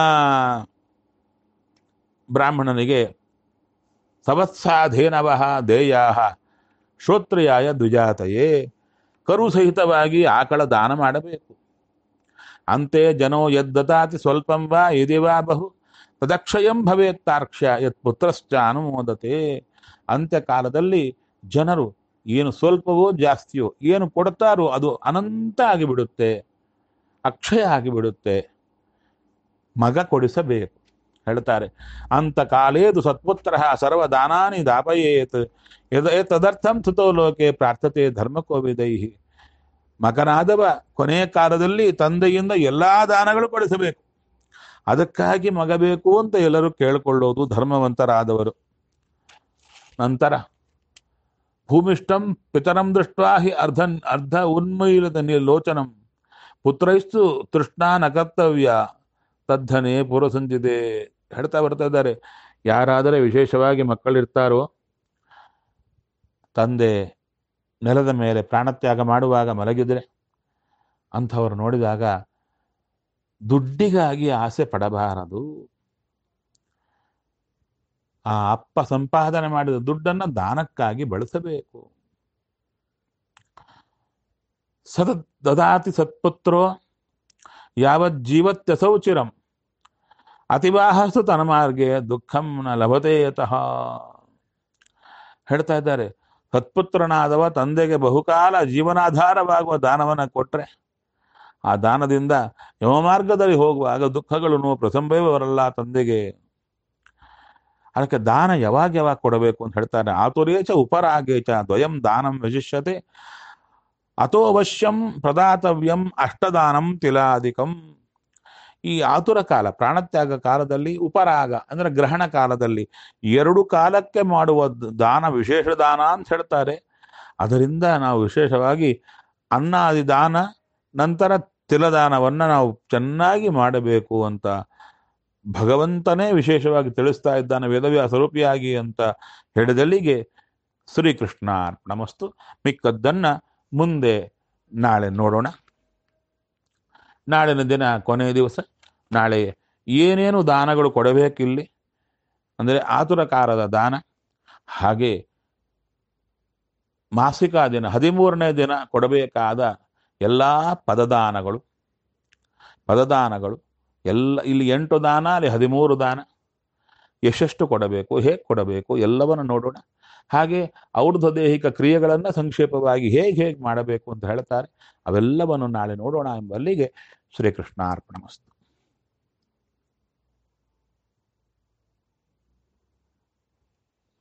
ಬ್ರಾಹ್ಮಣನಿಗೆ ಸವತ್ಸಾಧೇನವ ದೇಯ ಶ್ರೋತ್ರಿಯಾಯ ದ್ವಿಜಾತಯೇ ಕರು ಸಹಿತವಾಗಿ ಆಕಳ ದಾನ ಮಾಡಬೇಕು ಅಂತೆ ಜನೋ ಯದ್ದತಾತಿ ಸ್ವಲ್ಪಂ ವಾ ಯದಿ ವಾ ಬಹು ತದಕ್ಷಯಂ ಭವೇತ್ತಾರ್ಕ್ಷ್ಯ ಯತ್ ಪುತ್ರಶ್ಚ ಅನುಮೋದತೆ ಅಂತ್ಯಕಾಲದಲ್ಲಿ ಜನರು ಏನು ಸ್ವಲ್ಪವೋ ಜಾಸ್ತಿಯೋ ಏನು ಕೊಡ್ತಾರೋ ಅದು ಅನಂತ ಆಗಿಬಿಡುತ್ತೆ ಅಕ್ಷಯ ಆಗಿಬಿಡುತ್ತೆ ಮಗ ಕೊಡಿಸಬೇಕು ಹೇಳ್ತಾರೆ ಅಂತ ಕಾಲೇದು ಸತ್ಪುತ್ರ ಸರ್ವದಾನಾನಿ ದಾಪಯೇತ್ ಯದ ತದರ್ಥಂ ಸುತೋ ಲೋಕೆ ಪ್ರಾರ್ಥತೆ ಧರ್ಮಕೋವಿದೈಹಿ ಮಗನಾದವ ಕೊನೆಯ ಕಾಲದಲ್ಲಿ ತಂದೆಯಿಂದ ಎಲ್ಲಾ ದಾನಗಳು ಕೊಡಿಸಬೇಕು ಅದಕ್ಕಾಗಿ ಮಗ ಬೇಕು ಅಂತ ಎಲ್ಲರೂ ಕೇಳಿಕೊಳ್ಳೋದು ಧರ್ಮವಂತರಾದವರು ನಂತರ ಭೂಮಿಷ್ಟಂ ಪಿತರಂ ದೃಷ್ಟ್ವಾ ಹಿ ಅರ್ಧ ಅರ್ಧ ಉನ್ಮೈಲದ ಲೋಚನಂ ಪುತ್ರೈಸ್ತು ತೃಷ್ಣಾ ನಕರ್ತವ್ಯ ತದ್ಧನೆ ಪೂರ್ವಸಂಚಿದೆ ಹೇಳ್ತಾ ಬರ್ತಾ ಇದ್ದಾರೆ ಯಾರಾದರೆ ವಿಶೇಷವಾಗಿ ಮಕ್ಕಳಿರ್ತಾರೋ ತಂದೆ ನೆಲದ ಮೇಲೆ ಪ್ರಾಣತ್ಯಾಗ ಮಾಡುವಾಗ ಮಲಗಿದ್ರೆ ಅಂಥವರು ನೋಡಿದಾಗ ದುಡ್ಡಿಗಾಗಿ ಆಸೆ ಪಡಬಾರದು ಆ ಅಪ್ಪ ಸಂಪಾದನೆ ಮಾಡಿದ ದುಡ್ಡನ್ನ ದಾನಕ್ಕಾಗಿ ಬಳಸಬೇಕು ಸದ ದದಾತಿ ಸತ್ಪುತ್ರೋ ಯಾವತ್ ಜೀವತ್ಯಸೌ ಚಿರಂ ಅತಿವಾಹಸ್ತು ತನಮಾರ್ಗೆ ದುಃಖಂ ನ ಲಭತೆ ಯತಃ ಹೇಳ್ತಾ ಇದ್ದಾರೆ ಸತ್ಪುತ್ರನಾದವ ತಂದೆಗೆ ಬಹುಕಾಲ ಜೀವನಾಧಾರವಾಗುವ ದಾನವನ್ನ ಕೊಟ್ರೆ ಆ ದಾನದಿಂದ ಯಮಮಾರ್ಗದಲ್ಲಿ ಹೋಗುವಾಗ ದುಃಖಗಳು ನೋವು ಪ್ರಸಂಭವೇ ಬರಲ್ಲ ತಂದೆಗೆ ಅದಕ್ಕೆ ದಾನ ಯಾವಾಗ ಯಾವಾಗ ಕೊಡಬೇಕು ಅಂತ ಹೇಳ್ತಾರೆ ಆತುರೇಚ ಉಪರಾಗೇಚ ದ್ವಯಂ ದಾನಂ ವಿಶಿಷ್ಯತೆ ಅಥೋ ಅವಶ್ಯಂ ಪ್ರದಾತವ್ಯಂ ಅಷ್ಟದಾನಂ ತಿಲಾಧಿಕಂ ಈ ಆತುರ ಕಾಲ ಪ್ರಾಣತ್ಯಾಗ ಕಾಲದಲ್ಲಿ ಉಪರಾಗ ಅಂದ್ರೆ ಗ್ರಹಣ ಕಾಲದಲ್ಲಿ ಎರಡು ಕಾಲಕ್ಕೆ ಮಾಡುವ ದಾನ ವಿಶೇಷ ದಾನ ಅಂತ ಹೇಳ್ತಾರೆ ಅದರಿಂದ ನಾವು ವಿಶೇಷವಾಗಿ ಅನ್ನಾದಿ ದಾನ ನಂತರ ತಿಲದಾನವನ್ನ ನಾವು ಚೆನ್ನಾಗಿ ಮಾಡಬೇಕು ಅಂತ ಭಗವಂತನೇ ವಿಶೇಷವಾಗಿ ತಿಳಿಸ್ತಾ ಇದ್ದಾನೆ ವೇದವ್ಯಾಸ ಸ್ವರೂಪಿಯಾಗಿ ಅಂತ ಹೇಳಿದಲ್ಲಿಗೆ ಶ್ರೀಕೃಷ್ಣ ನಮಸ್ತು ಮಿಕ್ಕದ್ದನ್ನ ಮುಂದೆ ನಾಳೆ ನೋಡೋಣ ನಾಳಿನ ದಿನ ಕೊನೆಯ ದಿವಸ ನಾಳೆ ಏನೇನು ದಾನಗಳು ಕೊಡಬೇಕಿಲ್ಲಿ ಅಂದರೆ ಆತುರಕಾರದ ದಾನ ಹಾಗೆ ಮಾಸಿಕ ದಿನ ಹದಿಮೂರನೇ ದಿನ ಕೊಡಬೇಕಾದ ಎಲ್ಲ ಪದದಾನಗಳು ಪದದಾನಗಳು ಎಲ್ಲ ಇಲ್ಲಿ ಎಂಟು ದಾನ ಅಲ್ಲಿ ಹದಿಮೂರು ದಾನ ಎಷ್ಟೆಷ್ಟು ಕೊಡಬೇಕು ಹೇಗೆ ಕೊಡಬೇಕು ಎಲ್ಲವನ್ನು ನೋಡೋಣ ಹಾಗೆ ಔರ್ಧ್ವ ದೈಹಿಕ ಕ್ರಿಯೆಗಳನ್ನು ಸಂಕ್ಷೇಪವಾಗಿ ಹೇಗೆ ಹೇಗೆ ಮಾಡಬೇಕು ಅಂತ ಹೇಳ್ತಾರೆ ಅವೆಲ್ಲವನ್ನು ನಾಳೆ ನೋಡೋಣ ಎಂಬಲ್ಲಿಗೆ ಶ್ರೀಕೃಷ್ಣ ಅರ್ಪಣಮಸ್ತು